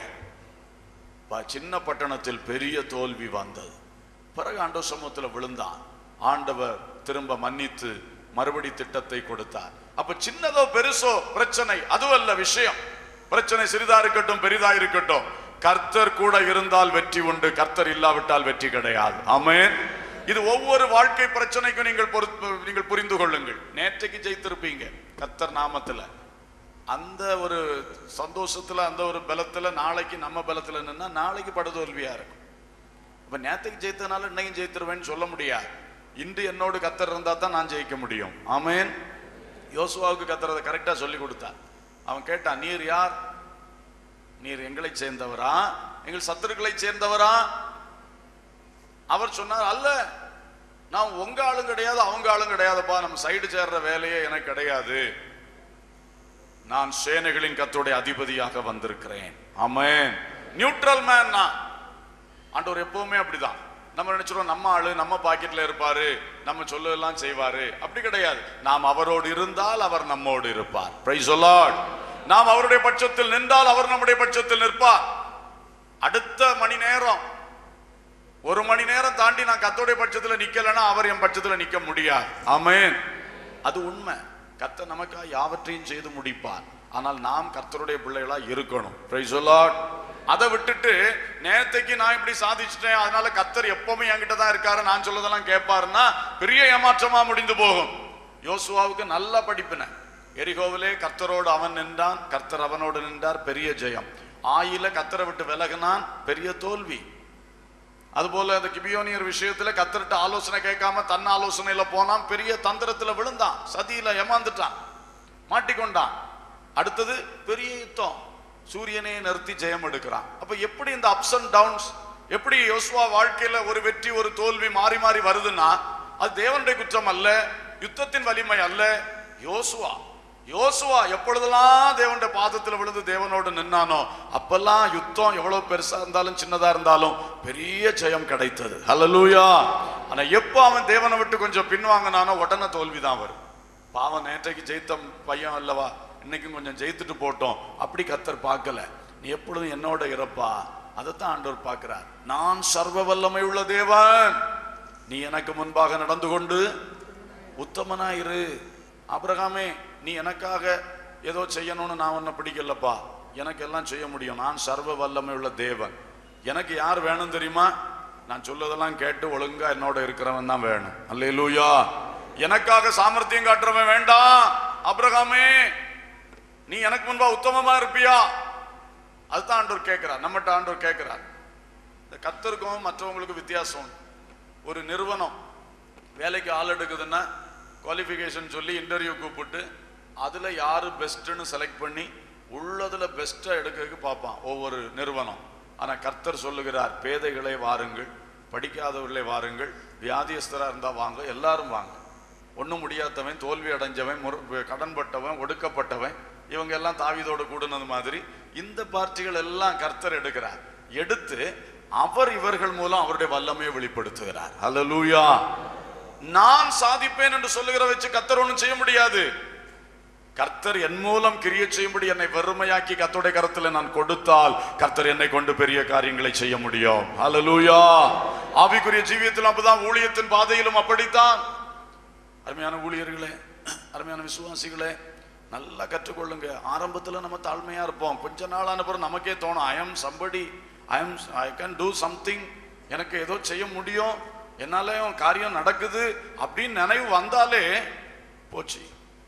ப- சின்ன பட்டணத்தில் பெரிய தோல்வி வந்தது பிறகு ஆண்டவர் சமூகத்தில் விழுந்தான் ஆண்டவர் திரும்ப மன்னித்து மறுபடி திட்டத்தை கொடுத்தார் அப்ப சின்னதோ பெருசோ பிரச்சனை அதுவல்ல விஷயம் பிரச்சனை சிறிதா இருக்கட்டும் பெரிதா இருக்கட்டும் கர்த்தர் கூட இருந்தால் வெற்றி உண்டு கர்த்தர் இல்லாவிட்டால் வெற்றி கிடையாது ஆமென் இது ஒவ்வொரு வாழ்க்கை பிரச்சனைக்கும் நீங்கள் பொறுத்து நீங்கள் புரிந்து கொள்ளுங்கள் நேற்றைக்கு ஜெயித்திருப்பீங்க கர்த்தர் நாமத்துல அந்த ஒரு சந்தோஷத்துல அந்த ஒரு பலத்துல நாளைக்கு நம்ம பலத்துல நின்னா நாளைக்கு படுதோல்வியா இருக்கும் இப்ப நேத்துக்கு ஜெயித்தனால இன்னைக்கும் ஜெயித்துருவேன்னு சொல்ல முடியாது இன்று என்னோடு கத்தர் இருந்தா தான் நான் ஜெயிக்க முடியும் ஆமென் யோசுவாவுக்கு கத்தர் அதை கரெக்டா சொல்லி கொடுத்தார் அவன் கேட்டான் நீர் யார் நீர் எங்களை சேர்ந்தவரா எங்கள் சத்துருக்களை சேர்ந்தவரா அவர் சொன்னார் அல்ல நான் உங்க ஆளும் கிடையாது அவங்க ஆளும் கிடையாதுப்பா நம்ம சைடு சேர்ற வேலையே எனக்கு கிடையாது நான் சேனைகளின் கத்தோடைய அதிபதியாக வந்திருக்கிறேன் ஆமென் நியூட்ரல் மேன் நான் ஆண்டவர் எப்பவுமே அப்படிதான் நம்ம நினைச்சிரோம் நம்ம ஆளு நம்ம பாக்கெட்ல இருப்பாரு நம்ம சொல்லலாம் செய்வாரு அப்படி கிடையாது நாம் அவரோடு இருந்தால் அவர் நம்மோடு இருப்பார் பிரைஸ் நாம் அவருடைய பட்சத்தில் நின்றால் அவர் நம்முடைய பட்சத்தில் நிற்பார் அடுத்த மணி நேரம் ஒரு மணி நேரம் தாண்டி நான் கத்தோடைய பட்சத்துல நிக்கலைன்னா அவர் என் பட்சத்துல நிக்க முடியாது ஆமென் அது உண்மை கர்த்தர் நமக்காக யாவற்றையும் செய்து முடிப்பார் ஆனால் நாம் கர்த்தருடைய பிள்ளைகளா இருக்கணும் Praise the Lord. அதை விட்டுட்டு நேத்தைக்கு நான் இப்படி சாதிச்சிட்டேன் அதனால கர்த்தர் எப்பவுமே என்கிட்ட தான் இருக்காரு நான் சொல்லதெல்லாம் கேட்பாருன்னா பெரிய ஏமாற்றமா முடிந்து போகும் யோசுவாவுக்கு நல்ல படிப்பின எரிகோவிலே கர்த்தரோடு அவன் நின்றான் கர்த்தர் அவனோடு நின்றார் பெரிய ஜெயம் ஆயில கர்த்தரை விட்டு விலகினான் பெரிய தோல்வி அதுபோல அந்த கிபியோனியர் விஷயத்துல கத்தர்கிட்ட ஆலோசனை கேட்காம தன் ஆலோசனையில போனான் பெரிய தந்திரத்துல விழுந்தான் சதியில ஏமாந்துட்டான் மாட்டிக்கொண்டான் அடுத்தது பெரிய யுத்தம் சூரியனே நிறுத்தி ஜெயம் எடுக்கிறான் அப்ப எப்படி இந்த அப்ஸ் அண்ட் டவுன்ஸ் எப்படி யோசுவா வாழ்க்கையில ஒரு வெற்றி ஒரு தோல்வி மாறி மாறி வருதுன்னா அது தேவனுடைய குற்றம் அல்ல யுத்தத்தின் வலிமை அல்ல யோசுவா யோசுவா எப்பொழுதெல்லாம் தேவனுடைய பாதத்தில் விழுந்து தேவனோடு நின்னானோ அப்பெல்லாம் யுத்தம் எவ்வளவு பெருசா இருந்தாலும் சின்னதா இருந்தாலும் பெரிய ஜெயம் கிடைத்தது ஹalleluya ஆனா எப்போ அவன் தேவனை விட்டு கொஞ்சம் பின்வாங்கினானோ உடனே தோல்விதான் வரும் பாவம் நேற்றைக்கு ஜெயித்த பையன் அல்லவா இன்னைக்கும் கொஞ்சம் ஜெயித்துட்டு போட்டோம் அப்படி கத்தர் பார்க்கல நீ எப்பொழுதும் என்னோட இருப்பா அதைத்தான் ஆண்டவர் பார்க்கிறார் நான் சர்வ வல்லமை உள்ள தேவன் நீ எனக்கு முன்பாக நடந்து கொண்டு உத்தமனாயிரு ஆபிரகாமே நீ எனக்காக ஏதோ செய்யணும்னு நான் உன்னை பிடிக்கலப்பா எனக்கு எல்லாம் செய்ய முடியும் நான் சர்வ வல்லமை உள்ள தேவன் எனக்கு யார் வேணும் தெரியுமா நான் சொல்லதெல்லாம் கேட்டு ஒழுங்கா என்னோட இருக்கிறவன் தான் வேணும் அல்லேலூயா எனக்காக சாமர்த்தியம் காட்டுறவன் வேண்டாம் ஆபிரகாமே நீ எனக்கு முன்பா உத்தமமா இருப்பியா அதுதான் ஆண்டவர் கேட்கிறார் நம்மகிட்ட ஆண்டவர் கேட்கிறார் இந்த கத்தருக்கும் மற்றவங்களுக்கும் வித்தியாசம் உண்டு. ஒரு நிறுவனம் வேலைக்கு ஆள் எடுக்குதுன்னா குவாலிஃபிகேஷன் சொல்லி இன்டர்வியூ கூப்பிட்டு அதில் யார் பெஸ்ட்டுன்னு செலக்ட் பண்ணி உள்ளதில் பெஸ்ட்டாக எடுக்கிறதுக்கு பார்ப்பான் ஒவ்வொரு நிறுவனம் ஆனால் கர்த்தர் சொல்லுகிறார் பேதைகளே வாருங்கள் படிக்காதவர்களே வாருங்கள் வியாதியஸ்தராக இருந்தால் வாங்க எல்லாரும் வாங்க ஒன்றும் முடியாதவன் தோல்வி அடைஞ்சவன் முறு- கடன்பட்டவன் ஒடுக்கப்பட்டவன் இவங்க எல்லாம் தாவீதோடு கூடுனது மாதிரி இந்த பார்ட்டிகள் எல்லாம் கர்த்தர் எடுக்கிறார் எடுத்து அவர் இவர்கள் மூலம் அவருடைய வல்லமையை வெளிப்படுத்துகிறார் ஹalleluya நான் சாதிப்பேன் என்று சொல்லுகிற வச்சு கர்த்தர் ஒன்றும் செய்ய முடியாது கர்த்தர் என் மூலம் கிரிய செய்யும்படி என்னை வெறுமையாக்கி கர்த்தருடைய கரத்தில் நான் கொடுத்தால் கர்த்தர் என்னை கொண்டு பெரிய காரியங்களை செய்ய முடியும் ஹalleluya ஆவிக்குரிய ஜீவியத்திலும் அப்பதான் ஊழியத்தின் பாதையிலும் அப்படித்தான் அருமையான ஊழியர்களே அருமையான விசுவாசிகளே நல்லா கற்றுக்கொள்ளுங்க ஆரம்பத்தில் நம்ம தாழ்மையா இருப்போம் கொஞ்ச நாள் அனுப்புறம் நமக்கே தோணும் I am somebody I am I can do something எனக்கு ஏதோ செய்ய முடியும் என்னாலையும் காரியம் நடக்குது அப்படின்னு நினைவு வந்தாலே போச்சு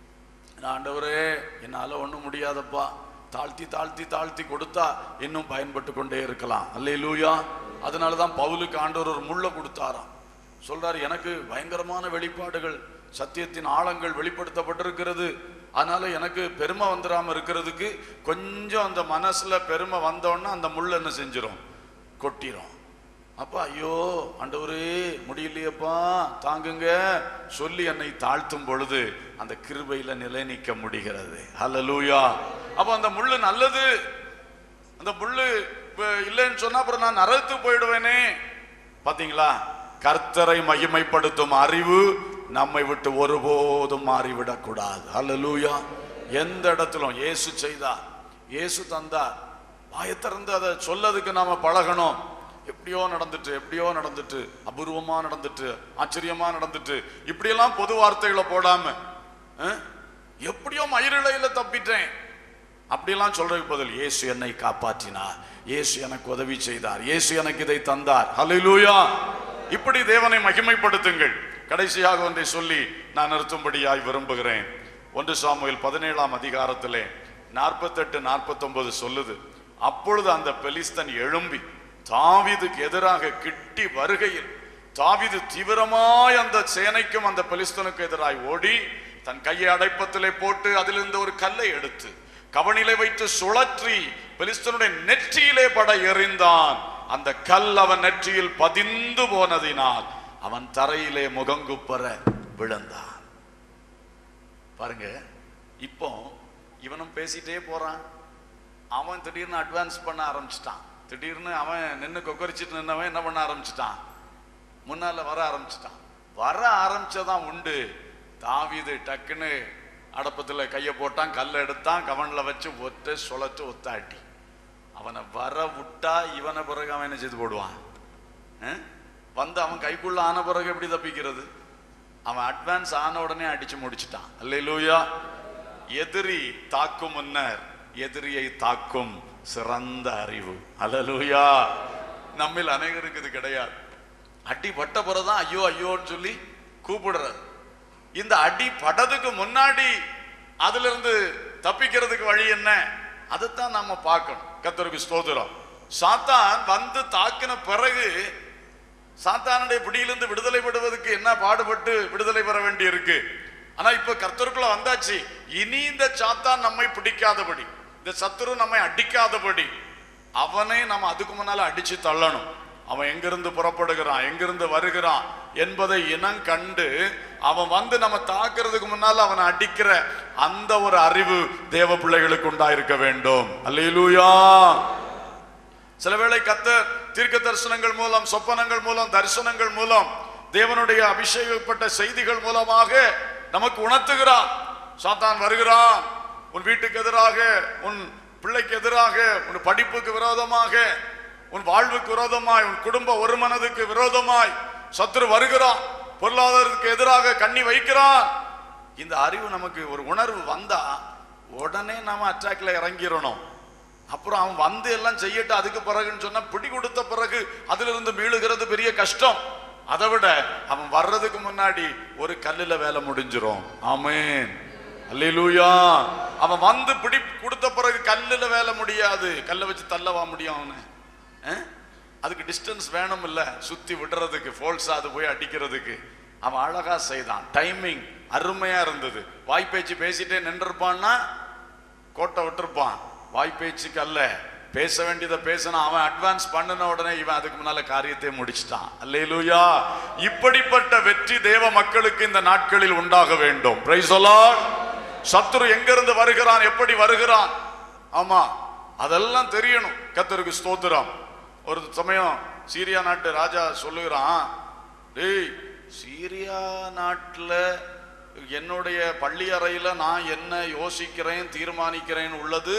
ஆண்டவரே என்னால ஒண்ணும் முடியாதப்பா தாழ்த்தி தாழ்த்தி தாழ்த்தி கொடுத்தா இன்னும் பயன்பட்டு கொண்டே இருக்கலாம் அல்லேலூயா அதனால தான் பவுலுக்கு ஆண்டவர் ஒரு முள்ள கொடுத்தாராம் சொல்றாரு எனக்கு பயங்கரமான வெளிப்பாடுகள் சத்தியத்தின் ஆழங்கள் வெளிப்படுத்தப்பட்டிருக்கிறது அதனால எனக்கு பெருமை வந்துடாம இருக்கிறதுக்கு கொஞ்சம் அந்த மனசுல பெருமை வந்தோன்னா அந்த முள் என்ன செஞ்சிரும் கொட்டிரும் அப்பா ஐயோ ஆண்டவரே முடியலையேப்பா தாங்குங்க சொல்லி என்னை தாழ்த்தும் பொழுது அந்த கிருபையில நிலை நிற்க முடிகிறது ஹalleluya அப்ப அந்த முள்ளு நல்லது அந்த முள்ளு இப்ப இல்லைன்னு சொன்னா அப்புறம் நான் நரகத்து போயிடுவேனே பாத்தீங்களா கர்த்தரை மகிமைப்படுத்தும் அறிவு நம்மை விட்டு ஒருபோதும் மாறிவிடக் கூடாது ஹalleluya எந்த இடத்திலும் இயேசு செய்தார் இயேசு தந்தார் வாயை திறந்து அதை சொல்லதுக்கு நாம பழகணும் எப்படியோ நடந்துட்டு எப்படியோ நடந்துட்டு அபூர்வமா நடந்துட்டு ஆச்சரியமா நடந்துட்டு இப்படியெல்லாம் பொது வார்த்தைகளை போடாம அஹ், எப்படியோ மயிரிழையில தப்பிட்டேன் அப்படியெல்லாம் சொல்றதுக்கு பதில் இயேசு என்னை காப்பாற்றினார் இயேசு எனக்கு உதவி செய்தார் இயேசு எனக்கு இதை தந்தார் ஹalleluya இப்படி தேவனை மகிமைப்படுத்துங்கள் கடைசியாக ஒன்றை சொல்லி நான் நிறுத்தும்படியாய் விரும்புகிறேன் ஒன்று சாமுவேல் பதினேழாம் அதிகாரத்திலே நாற்பத்தெட்டு நாற்பத்தொன்பது சொல்லுது அப்பொழுது அந்த பெலிஸ்தன் எழும்பி தாவீதுக்கு எதிராக கிட்டி வருகையில் தாவீது தீவிரமாய் அந்த சேனைக்கும் அந்த பெலிஸ்தனுக்கு எதிராய் ஓடி தன் கையை அடைப்பத்திலே போட்டு அதிலிருந்து ஒரு கல்லை எடுத்து கவனிலே வைத்து சுழற்றி பெலிஸ்தனுடைய நெற்றியிலே பட எறிந்தான் அந்த கல் அவன் நெற்றியில் பதிந்து போனதினால் அவன் தரையிலே முகங்குப்பர விழுந்தான் பாருங்க இப்போ இவனும் பேசிட்டே போறான் அவன் திடீர்னு அட்வான்ஸ் பண்ண ஆரம்பிச்சிட்டான் திடீர்னு அவன் நின்று கொக்கரிச்சிட்டு நின்னவன் என்ன பண்ண ஆரம்பிச்சிட்டான் முன்னால வர ஆரம்பிச்சிட்டான் வர ஆரம்பிச்சதான் உண்டு தாவீது டக்குன்னு அடப்பத்துல கையை போட்டான் கல்லை எடுத்தான் கவனில் வச்சு ஒற்றை சுழச்சு ஒத்தாட்டி அவனை வர விட்டா இவனை பிறகு அவன் என்ன செய்து போடுவான் அஹ்? வந்து அவன் கைக்குள்ள ஆன பிறகு எப்படி தப்பிக்கிறது அவன் அட்வான்ஸ் ஆன உடனே அடிச்சு முடிச்சிட்டான் அல்லேலூயா எதிரி தாக்கும் முன்னர் எதிரியை தாக்கும் சிறந்த அறிவு அல்லேலூயா நம்மில் அநேகருக்கு இது கிடையாது அடி பட்ட பிறகுதான் ஐயோ ஐயோன்னு சொல்லி கூப்பிடுறது இந்த அடி பட்டதுக்கு முன்னாடி அதுல இருந்து தப்பிக்கிறதுக்கு வழி என்ன அதைத்தான் நாம பார்க்கணும் கத்தருக்கு ஸ்தோத்திரம் சாத்தான் வந்து தாக்கின பிறகு சாத்தானுடைய பிடியிலிருந்து விடுதலை பெறுவதற்கு என்ன பாடுபட்டு விடுதலை பெற வேண்டி இருக்கு ஆனா இப்ப கர்த்தருக்குள்ள வந்தாச்சு இனி இந்த சாத்தான் நம்மை பிடிக்காதபடி இந்த சத்துரு நம்மை அடிக்காதபடி அவனை நம்ம அதுக்கு முன்னால அடிச்சு தள்ளணும் அவன் எங்கிருந்து புறப்படுகிறான் எங்கிருந்து வருகிறான் என்பதை இனம் கண்டு அவன் வந்து நம்ம தாக்குறதுக்கு முன்னால அவனை அடிக்கிற அந்த ஒரு அறிவு தேவ பிள்ளைகளுக்கு உண்டாயிருக்க வேண்டும் அல்லேலூயா சில வேளை கத்தர் தீர்க்க தரிசனங்கள் மூலம் சொப்பனங்கள் மூலம் தரிசனங்கள் மூலம் தேவனுடைய அபிஷேகப்பட்ட செய்திகள் மூலமாக நமக்கு உணர்த்துகிறார் சாத்தான் வருகிறான் உன் வீட்டுக்கு எதிராக உன் பிள்ளைக்கு எதிராக உன் படிப்புக்கு விரோதமாக உன் வாழ்வுக்கு விரோதமாய் உன் குடும்ப ஒருமனதுக்கு விரோதமாய் சத்துரு வருகிறான் பொருளாதாரத்துக்கு எதிராக கண்ணி வைக்கிறான் இந்த அறிவு நமக்கு ஒரு உணர்வு வந்தா உடனே நாம அட்டாக்ல இறங்கிடணும் அப்புறம் அவன் வந்து எல்லாம் செய்யட்டும் அதுக்கு பிறகுன்னு சொன்னா பிடி கொடுத்த பிறகு அதுல இருந்து மீளுகிறது பெரிய கஷ்டம் அதை விட அவன் வர்றதுக்கு முன்னாடி ஒரு கல்லுல வேலை முடிஞ்சிரும் ஆமென் அல்லேலூயா அவன் வந்து பிடி கொடுத்த பிறகு கல்லுல வேலை முடியாது கல்லை வச்சு தள்ளவா முடியும் அவனை அஹ்? அதுக்கு டிஸ்டன்ஸ் வேணும் இல்ல சுத்தி விடுறதுக்கு ஃபோல்ஸா அது போய் அடிக்கிறதுக்கு அவன் அழகா செய்தான் டைமிங் அருமையா இருந்தது வாய்ப்பேச்சு பேசிட்டே நின்றுப்பான்னா கோட்டை விட்டுருப்பான் வாய்ப்பேச்சுக்கு அல்ல பேச வேண்டியதை பேசினா அவன் அட்வான்ஸ் பண்ணின உடனே இவன் அதுக்கு முன்னால காரியத்தை முடிச்சிட்டான் அல்லேலூயா இப்படிப்பட்ட வெற்றி தேவ மக்களுக்கு இந்த நாட்களில் உண்டாக வேண்டும் பிரைஸ் சத்துரு எங்கிருந்து வருகிறான் எப்படி வருகிறான் ஆமா அதெல்லாம் தெரியணும் கத்தருக்கு ஸ்தோத்திரம் ஒரு சமயம் சீரியா நாட்டு ராஜா சொல்லுகிறான் டேய் சீரியா நாட்டுல என்னுடைய பள்ளி அறையில நான் என்ன யோசிக்கிறேன் தீர்மானிக்கிறேன் உள்ளது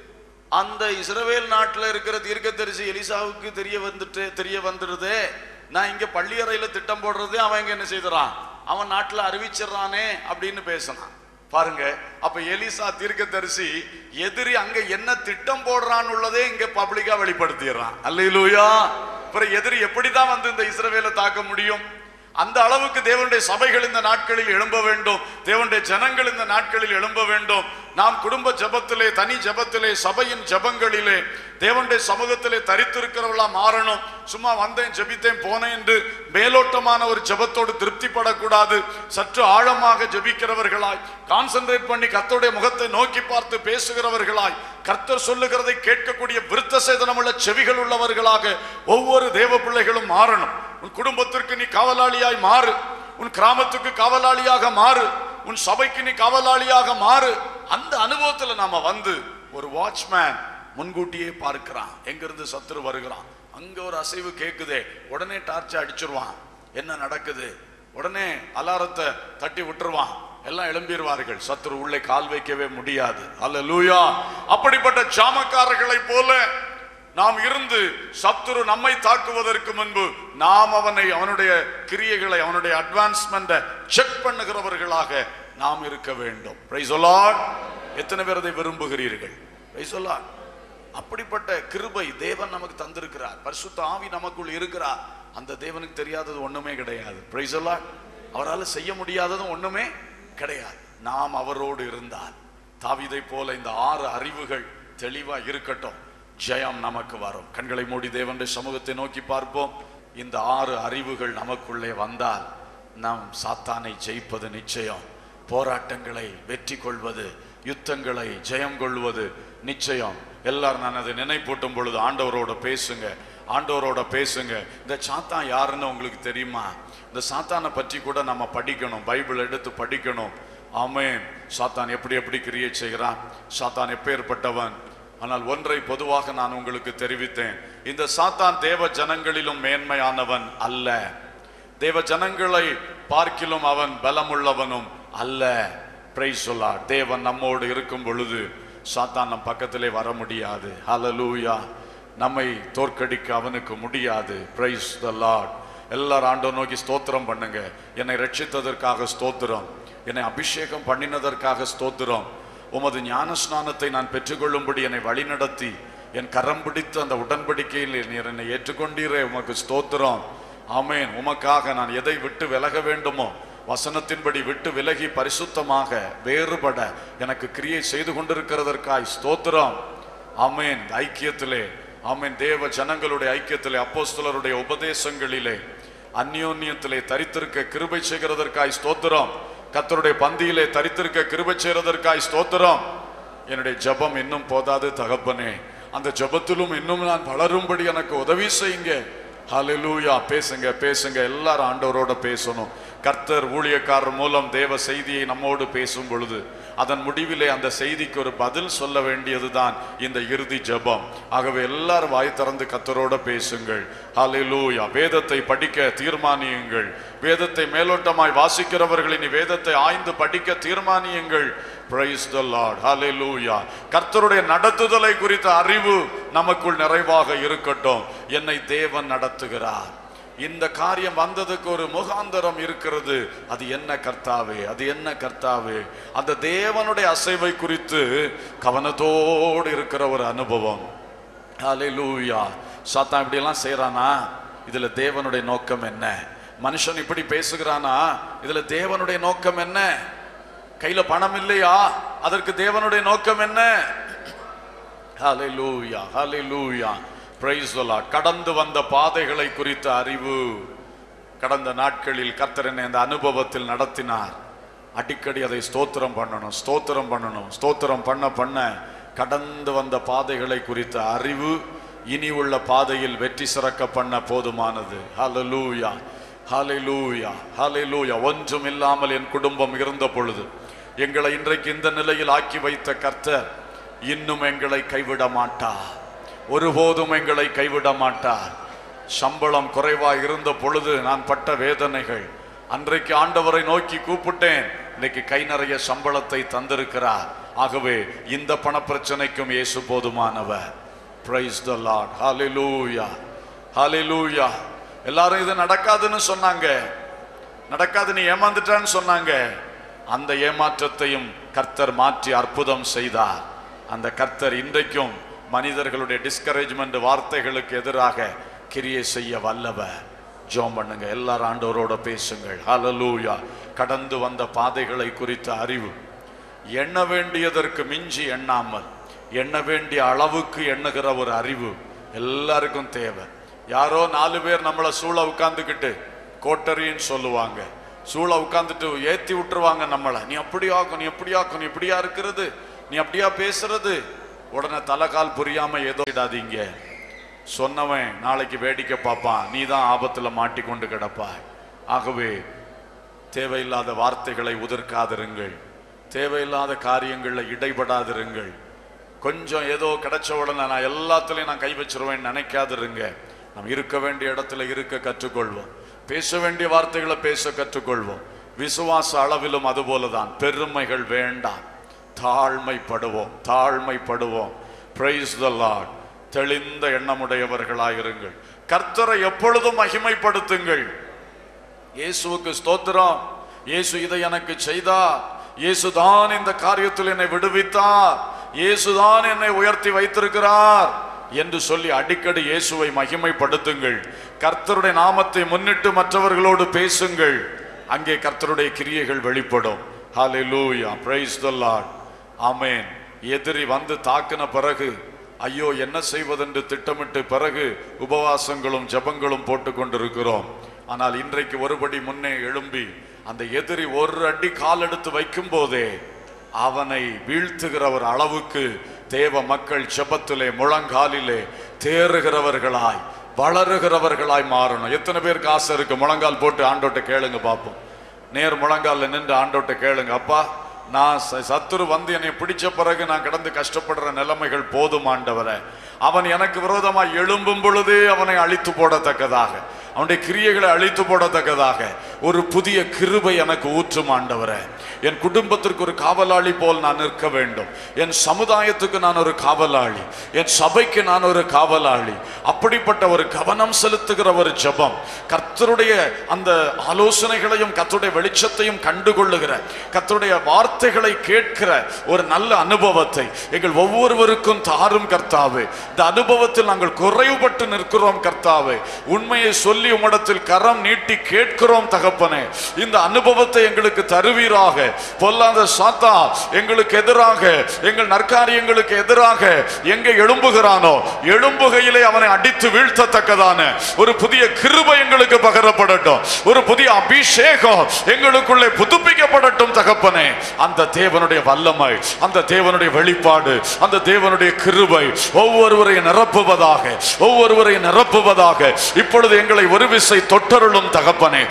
அந்த இஸ்ரவேல் நாட்டுல இருக்கிற தீர்க்கதரிசி எலிசாவுக்கு தெரிய வந்துட்டு தெரிய வந்துடுதே நான் இங்க பள்ளி அறையில திட்டம் போடுறது அவன் இங்க என்ன செய்துறான் அவன் நாட்டுல அறிவிச்சிடறானே அப்படின்னு பேசினான் பாருங்க அப்ப எலிசா தீர்க்கதரிசி எதிரி அங்க என்ன திட்டம் போடுறான்னு உள்ளதே இங்க பப்ளிக்கா வெளிப்படுத்திடுறான் அல்லையிலூயா அப்புறம் எதிரி எப்படிதான் வந்து இந்த இஸ்ரவேலை தாக்க முடியும் அந்த அளவுக்கு தேவனுடைய சபைகள் இந்த நாட்களில் எழும்ப வேண்டும் தேவனுடைய ஜனங்கள் இந்த நாட்களில் எழும்ப வேண்டும் நாம் குடும்ப ஜெபத்திலே தனி ஜெபத்திலே சபையின் ஜெபங்களிலே தேவனுடைய சமூகத்திலே தரித்திருக்கிறவர்களா மாறணும் சும்மா வந்தேன் ஜெபித்தேன் போனேன் என்று மேலோட்டமான ஒரு ஜெபத்தோடு திருப்திப்படக்கூடாது சற்று ஆழமாக ஜெபிக்கிறவர்களாய் கான்சென்ட்ரேட் பண்ணி கர்த்தருடைய முகத்தை நோக்கி பார்த்து பேசுகிறவர்களாய் கர்த்தர் சொல்லுகிறதை கேட்கக்கூடிய விருத்த சேதனமுள்ள செவிகள் உள்ளவர்களாக ஒவ்வொரு தேவ பிள்ளைகளும் மாறணும் உன் குடும்பத்திற்கு நீ காவலாளியாய் மாறு உன் கிராமத்துக்கு காவலாளியாக மாறு உன் சபைக்கு நீ காவலாளியாக மாறு அந்த அனுபவத்துல நாம வந்து ஒரு வாட்ச்மேன் முன்கூட்டியே பார்க்கிறான் எங்கிருந்து சத்துரு வருகிறான் அங்க ஒரு அசைவு கேக்குதே உடனே டார்ச் அடிச்சிருவான் என்ன நடக்குது உடனே அலாரத்தை தட்டி விட்டுருவான் எல்லாம் எழும்பிடுவார்கள் சத்துரு உள்ளே கால் வைக்கவே முடியாது அல்ல அப்படிப்பட்ட ஜாமக்காரர்களை போல நாம் இருந்து சத்துரு நம்மை தாக்குவதற்கு முன்பு நாம் அவனை அவனுடைய கிரியைகளை அவனுடைய அட்வான்ஸ்மெண்ட்டை செக் பண்ணுகிறவர்களாக நாம் இருக்க வேண்டும் பிரைஸ் எத்தனை பேர் அதை விரும்புகிறீர்கள் பிரைஸ் அப்படிப்பட்ட கிருபை தேவன் நமக்கு தந்திருக்கிறார் பரிசுத்த ஆவி நமக்குள் இருக்கிறார் அந்த தேவனுக்கு தெரியாதது ஒண்ணுமே கிடையாது பிரைஸ் அவரால் செய்ய முடியாததும் ஒண்ணுமே கிடையாது நாம் அவரோடு இருந்தால் தாவீதை போல இந்த ஆறு அறிவுகள் தெளிவா இருக்கட்டும் ஜெயம் நமக்கு வரும் கண்களை மூடி தேவனுடைய சமூகத்தை நோக்கி பார்ப்போம் இந்த ஆறு அறிவுகள் நமக்குள்ளே வந்தால் நாம் சாத்தானை ஜெயிப்பது நிச்சயம் போராட்டங்களை வெற்றி கொள்வது யுத்தங்களை ஜெயம் கொள்வது நிச்சயம் எல்லாரும் நான் அதை நினைப்பூட்டும் பொழுது ஆண்டவரோட பேசுங்க ஆண்டவரோட பேசுங்க இந்த சாத்தான் யாருன்னு உங்களுக்கு தெரியுமா இந்த சாத்தானை பற்றி கூட நம்ம படிக்கணும் பைபிள் எடுத்து படிக்கணும் ஆமென் சாத்தான் எப்படி எப்படி கிரியேட் செய்கிறான் சாத்தான் எப்பேற்பட்டவன் ஆனால் ஒன்றை பொதுவாக நான் உங்களுக்கு தெரிவித்தேன் இந்த சாத்தான் தேவ ஜனங்களிலும் மேன்மையானவன் அல்ல தேவ ஜனங்களை பார்க்கிலும் அவன் பலமுள்ளவனும் அல்ல பிரைஸ் சொல்லா தேவன் நம்மோடு இருக்கும் பொழுது சாத்தான் நம் பக்கத்திலே வர முடியாது ஹalleluya நம்மை தோற்கடிக்க அவனுக்கு முடியாது பிரைஸ் த லார்ட் எல்லாரும் ஆண்டவர் நோக்கி ஸ்தோத்திரம் பண்ணுங்க என்னை ரட்சித்ததற்காக ஸ்தோத்திரம் என்னை அபிஷேகம் பண்ணினதற்காக ஸ்தோத்திரம் உமது ஞான ஸ்நானத்தை நான் பெற்றுக்கொள்ளும்படி என்னை வழிநடத்தி என் கரம் பிடித்து அந்த உடன்படிக்கையில் நீர் என்னை ஏற்றுக்கொண்டீரே உமக்கு ஸ்தோத்திரம் ஆமென் உமக்காக நான் எதை விட்டு விலக வேண்டுமோ வசனத்தின்படி விட்டு விலகி பரிசுத்தமாக வேறுபட எனக்கு கிரியை செய்து கொண்டிருக்கிறதற்காய் ஸ்தோத்திரம் ஆமென் ஐக்கியத்திலே ஆமென் தேவ ஜனங்களுடைய ஐக்கியத்திலே அப்போஸ்தலருடைய உபதேசங்களிலே அந்யோன்யத்திலே தரித்திருக்க கிருபை செய்கிறதற்காய் ஸ்தோத்திரம் கர்த்தருடைய பந்தியிலே தரித்திருக்க கிருபை செய்கிறதற்காய் ஸ்தோத்திரம் என்னுடைய ஜெபம் இன்னும் போதாது தகப்பனே அந்த ஜெபத்திலும் இன்னும் நான் வளரும்படி எனக்கு உதவி செய்யுங்க ஹalleluya பேசுங்க பேசுங்க எல்லாரும் ஆண்டவரோட பேசணும் கர்த்தர் ஊழியக்காரர் மூலம் தேவ செய்தியை நம்மோடு பேசும் பொழுது அதன் முடிவிலே அந்த செய்திக்கு ஒரு பதில் சொல்ல வேண்டியதுதான் இந்த இறுதி ஜெபம் ஆகவே எல்லாரும் வாய் திறந்து கர்த்தரோட பேசுங்கள் ஹalleluya வேதத்தை படிக்க தீர்மானியுங்கள் வேதத்தை மேலோட்டமாய் வாசிக்கிறவர்கள் இனி வேதத்தை ஆய்ந்து படிக்க தீர்மானியுங்கள் பிரைஸ் த லார்ட் ஹalleluya கர்த்தருடைய நடத்துதலை குறித்த அறிவு நமக்குள் நிறைவாக இருக்கட்டும் என்னை தேவன் நடத்துகிறார் இந்த காரியம் வந்ததுக்கு ஒரு முகாந்தரம் இருக்கிறது அது என்ன கர்த்தாவே அது என்ன கர்த்தாவே அந்த தேவனுடைய அசைவை குறித்து கவனத்தோடு இருக்கிற ஒரு அனுபவம் ஹalleluya சாத்தான் இப்படி எல்லாம் செய்றானா இதுல தேவனுடைய நோக்கம் என்ன மனுஷன் இப்படி பேசுகிறானா இதுல தேவனுடைய நோக்கம் என்ன கையில பணம் இல்லையா அதற்கு தேவனுடைய நோக்கம் என்ன ஹalleluya ஹalleluya praise the lord கடந்து வந்த பாதைகளை குறித்த அறிவு கடந்த நாட்களில் கர்த்தர் என்னை இந்த அனுபவத்தில் நடத்தினார் அடிக்கடி அதை ஸ்தோத்திரம் பண்ணணும் ஸ்தோத்திரம் பண்ணணும் ஸ்தோத்திரம் பண்ண பண்ண கடந்து வந்த பாதைகளை குறித்த அறிவு இனி உள்ள பாதையில் வெற்றி சிறக்க பண்ண போதுமானது ஹalleluya ஹalleluya ஹalleluya ஒன்றும் இல்லாமல் என் குடும்பம் இருந்த பொழுது எங்களை இன்றைக்கு இந்த நிலையில் ஆக்கி வைத்த கர்த்தர் இன்னும் எங்களை கைவிட மாட்டார் ஒருபோதும் எங்களை கைவிட மாட்டார் சம்பளம் குறைவா இருந்த பொழுது நான் பட்ட வேதனைகள் அன்றைக்கு ஆண்டவரை நோக்கி கூப்பிட்டேன் இன்னைக்கு கை நிறைய சம்பளத்தை தந்திருக்கிறார் ஆகவே இந்த பண பிரச்சனைக்கும் இயேசு போதுமானவர் பிரைஸ் த லார்ட் ஹalleluya ஹalleluya எல்லாரும் இது நடக்காதுன்னு சொன்னாங்க நடக்காது நீ ஏமாந்துட்டான்னு சொன்னாங்க அந்த ஏமாற்றத்தையும் கர்த்தர் மாற்றி அற்புதம் செய்தார் அந்த கர்த்தர் இன்றைக்கும் மனிதர்களுடைய டிஸ்கரேஜ்மெண்ட் வார்த்தைகளுக்கு எதிராக கிரியை செய்ய வல்லவர் ஜோம் பண்ணுங்க எல்லாரும் ஆண்டவரோட பேசுங்கள் ஹalleluya கடந்து வந்த பாதைகளை குறித்த அறிவு எண்ண வேண்டியதற்கு மிஞ்சி எண்ணாமல் எண்ண வேண்டிய அளவுக்கு எண்ணுகிற ஒரு அறிவு எல்லாருக்கும் தேவை யாரோ நாலு பேர் நம்மளை சூழ உட்கார்ந்துக்கிட்டு கோட்டரின்னு சொல்லுவாங்க சூழ உட்கார்ந்துட்டு ஏத்தி விட்டுருவாங்க நம்மளை நீ அப்படியாக்கும் நீ எப்படியாக்கும் நீ இப்படியா இருக்கிறது நீ அப்படியா பேசுறது உடனே தலைகால் புரியாம ஏதோ இடாதீங்க சொன்னவன் நாளைக்கு வேடிக்கை பார்ப்பான் நீ தான் ஆபத்துல மாட்டிக்கொண்டு கிடப்பாய் ஆகவே தேவையில்லாத வார்த்தைகளை உதிர்க்காதிருங்கள் தேவையில்லாத காரியங்களில் இடைபடாதிருங்கள் கொஞ்சம் ஏதோ கிடைச்ச உடனே நான் எல்லாத்துலயும் நான் கை வச்சிருவேன் நினைக்காதிருங்க நாம் இருக்க வேண்டிய இடத்துல இருக்க கற்றுக்கொள்வோம் பேச வேண்டிய வார்த்தைகளை பேச கற்றுக்கொள்வோம் விசுவாச அளவிலும் அதுபோலதான் பெருமைகள் வேண்டாம் தாழ்மைப்படுவோம் தாழ்மைப்படுவோம் பிரைஸ் த லார்ட் தெளிந்த எண்ணமுடையவர்களாயிருங்கள் கர்த்தரை எப்பொழுதும் மகிமைப்படுத்துங்கள் இயேசுவுக்கு ஸ்தோத்திரம் இயேசு இதை எனக்கு செய்தார் இயேசுதான் இந்த காரியத்தில் என்னை விடுவித்தார் இயேசுதான் என்னை உயர்த்தி வைத்திருக்கிறார் என்று சொல்லி அடிக்கடி இயேசுவை மகிமைப்படுத்துங்கள் கர்த்தருடைய நாமத்தை முன்னிட்டு மற்றவர்களோடு பேசுங்கள் அங்கே கர்த்தருடைய கிரியைகள் வெளிப்படும் ஹalleluya praise the lord ஆமென் எதிரி வந்து தாக்கின பிறகு ஐயோ என்ன செய்வதென்று திட்டமிட்டு பிறகு உபவாசங்களும் ஜெபங்களும் போட்டு கொண்டிருக்கிறோம் ஆனால் இன்றைக்கு ஒருபடி முன்னே எழும்பி அந்த எதிரி ஒரு அடி கால் எடுத்து வைக்கும் போதே அவனை வீழ்த்துகிற ஒரு அளவுக்கு தேவ மக்கள் ஜெபத்திலே முழங்காலிலே தேறுகிறவர்களாய் வளருகிறவர்களாய் மாறணும் எத்தனை பேருக்கு ஆசை இருக்கு முழங்கால் போட்டு ஆண்டோட்ட கேளுங்க பார்ப்போம் நேர் முழங்கால்ல நின்று ஆண்டோட்ட கேளுங்க அப்பா நான் ச- சத்துரு வந்து என்னை பிடிச்ச பிறகு நான் கிடந்து கஷ்டப்படுற நிலைமைகள் போதும் ஆண்டவரே அவன் எனக்கு விரோதமாய் எழும்பும் பொழுதே அவனை அழித்து போடத்தக்கதாக அவனுடைய கிரியைகளை அழித்து போடத்தக்கதாக ஒரு புதிய கிருபை எனக்கு ஊற்றும் ஆண்டவரே என் குடும்பத்திற்கு ஒரு காவலாளி போல் நான் நிற்க வேண்டும் என் சமுதாயத்துக்கு நான் ஒரு காவலாளி என் சபைக்கு நான் ஒரு காவலாளி அப்படிப்பட்ட ஒரு கவனம் செலுத்துகிற ஒரு ஜெபம் கர்த்தருடைய அந்த ஆலோசனைகளையும் கர்த்தருடைய வெளிச்சத்தையும் கண்டுகொள்ளுகிற கர்த்தருடைய வார்த்தைகளை கேட்கிற ஒரு நல்ல அனுபவத்தை எங்கள் ஒவ்வொருவருக்கும் தாரும் கர்த்தாவே இந்த அனுபவத்தில் நாங்கள் குறைவுபட்டு நிற்கிறோம் கர்த்தாவே உண்மையை சொல்லி உம்மிடத்தில் கரம் நீட்டி கேட்கிறோம் தகப்பனே இந்த அனுபவத்தை எங்களுக்கு தருவீராக பொல்லாத சாத்தா எங்களுக்கு எதிராக எங்கள் நற்காரியங்களுக்கு எதிராக எங்கே எழும்புகிறானோ எழும்புகையிலே அவனை அடித்து வீழ்த்தத்தக்கதான ஒரு புதிய கிருபை எங்களுக்கு பகரப்படட்டும் ஒரு புதிய அபிஷேகம் எங்களுக்குள்ளே புதுப்பிக்கப்படட்டும் தகப்பனே அந்த தேவனுடைய வல்லமை அந்த தேவனுடைய வெளிப்பாடு அந்த தேவனுடைய கிருபை ஒவ்வொருவரையும் நிரப்புவதாக ஒவ்வொருவரையும் நிரப்புவதாக இப்பொழுது எங்களை ஒரு விசை தொட்டருளும் தகப்பனே ஒரு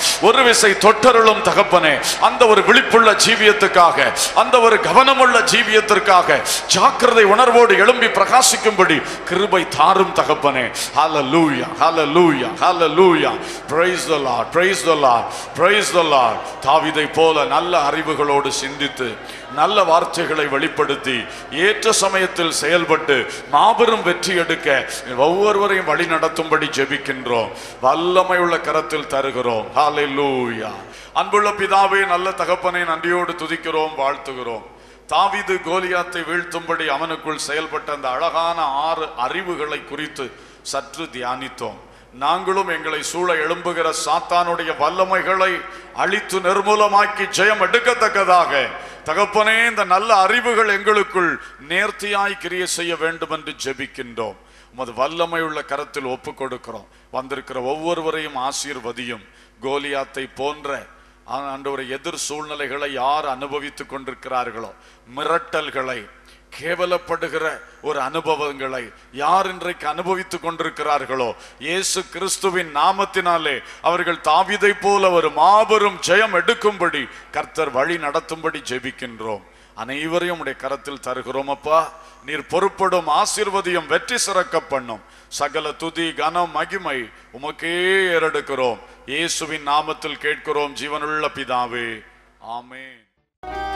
விசை தொட்டருளும் தகப்பனே அந்த ஒரு விழிப்புள்ள ஜீவியத்துக்காக அந்த ஒரு கவனமுள்ள ஜீவியத்திற்காக ஜாக்கிரதை உணர்வோடு எழும்பி பிரகாசிக்கும்படி கிருபை தாரும் தகப்பனே ஹalleluya ஹalleluya ஹalleluya praise the lord praise the lord praise the lord தாவீதை போல நல்ல அறிவுகளோடு சிந்தித்து நல்ல வார்த்தைகளை வெளிப்படுத்தி ஏற்ற சமயத்தில் செயல்பட்டு மாபெரும் வெற்றி எடுக்க ஒவ்வொருவரையும் வழி நடத்தும்படி ஜெபிக்கின்றோம் வல்லமை உள்ள கரத்தில் தருகிறோம் ஹalleluya அன்புள்ள பிதாவே நல்ல தகப்பனை நன்றியோடு துதிக்கிறோம் வாழ்த்துகிறோம் தாவீது கோலியாத்தை வீழ்த்தும்படி அவனுக்குள் செயல்பட்ட அந்த அழகான ஆறு அறிவுகளை குறித்து சற்று தியானித்தோம் நாங்களும் எங்களை சூழ எழும்புகிற சாத்தானுடைய வல்லமைகளை அழித்து நிர்மூலமாக்கி ஜெயம் எடுக்கத்தக்கதாக தகப்பனே இந்த நல்ல அறிவுகள் எங்களுக்குள் நேர்த்தியாய் கிரிய செய்ய வேண்டும் என்று ஜெபிக்கின்றோம் உமது வல்லமை உள்ள கரத்தில் ஒப்பு கொடுக்கிறோம் வந்திருக்கிற ஒவ்வொருவரையும் ஆசீர்வதியும் கோலியாத்தை போன்ற ஆண்டவரை எதிர் சூழ்நிலைகளை யார் அனுபவித்துக் கொண்டிருக்கிறார்களோ மிரட்டல்களை கேவலப்படுகிற ஒரு அனுபவங்களை யார் இன்றைக்கு அனுபவித்துக் கொண்டிருக்கிறார்களோ இயேசு கிறிஸ்துவின் நாமத்தினாலே அவர்கள் தாவிதை போல ஒரு மாபெரும் ஜெயம் எடுக்கும்படி கர்த்தர் வழி நடத்தும்படி ஜெபிக்கின்றோம் அனைவரையும் உடைய கரத்தில் தருகிறோம் அப்பா நீர் பொறுப்படும் ஆசீர்வதியும் வெற்றி சிறக்க பண்ணும் சகல துதி கனம் மகிமை உமக்கே ஏறெடுக்கிறோம் இயேசுவின் நாமத்தில் கேட்கிறோம் ஜீவனுள்ள பிதாவே ஆமென்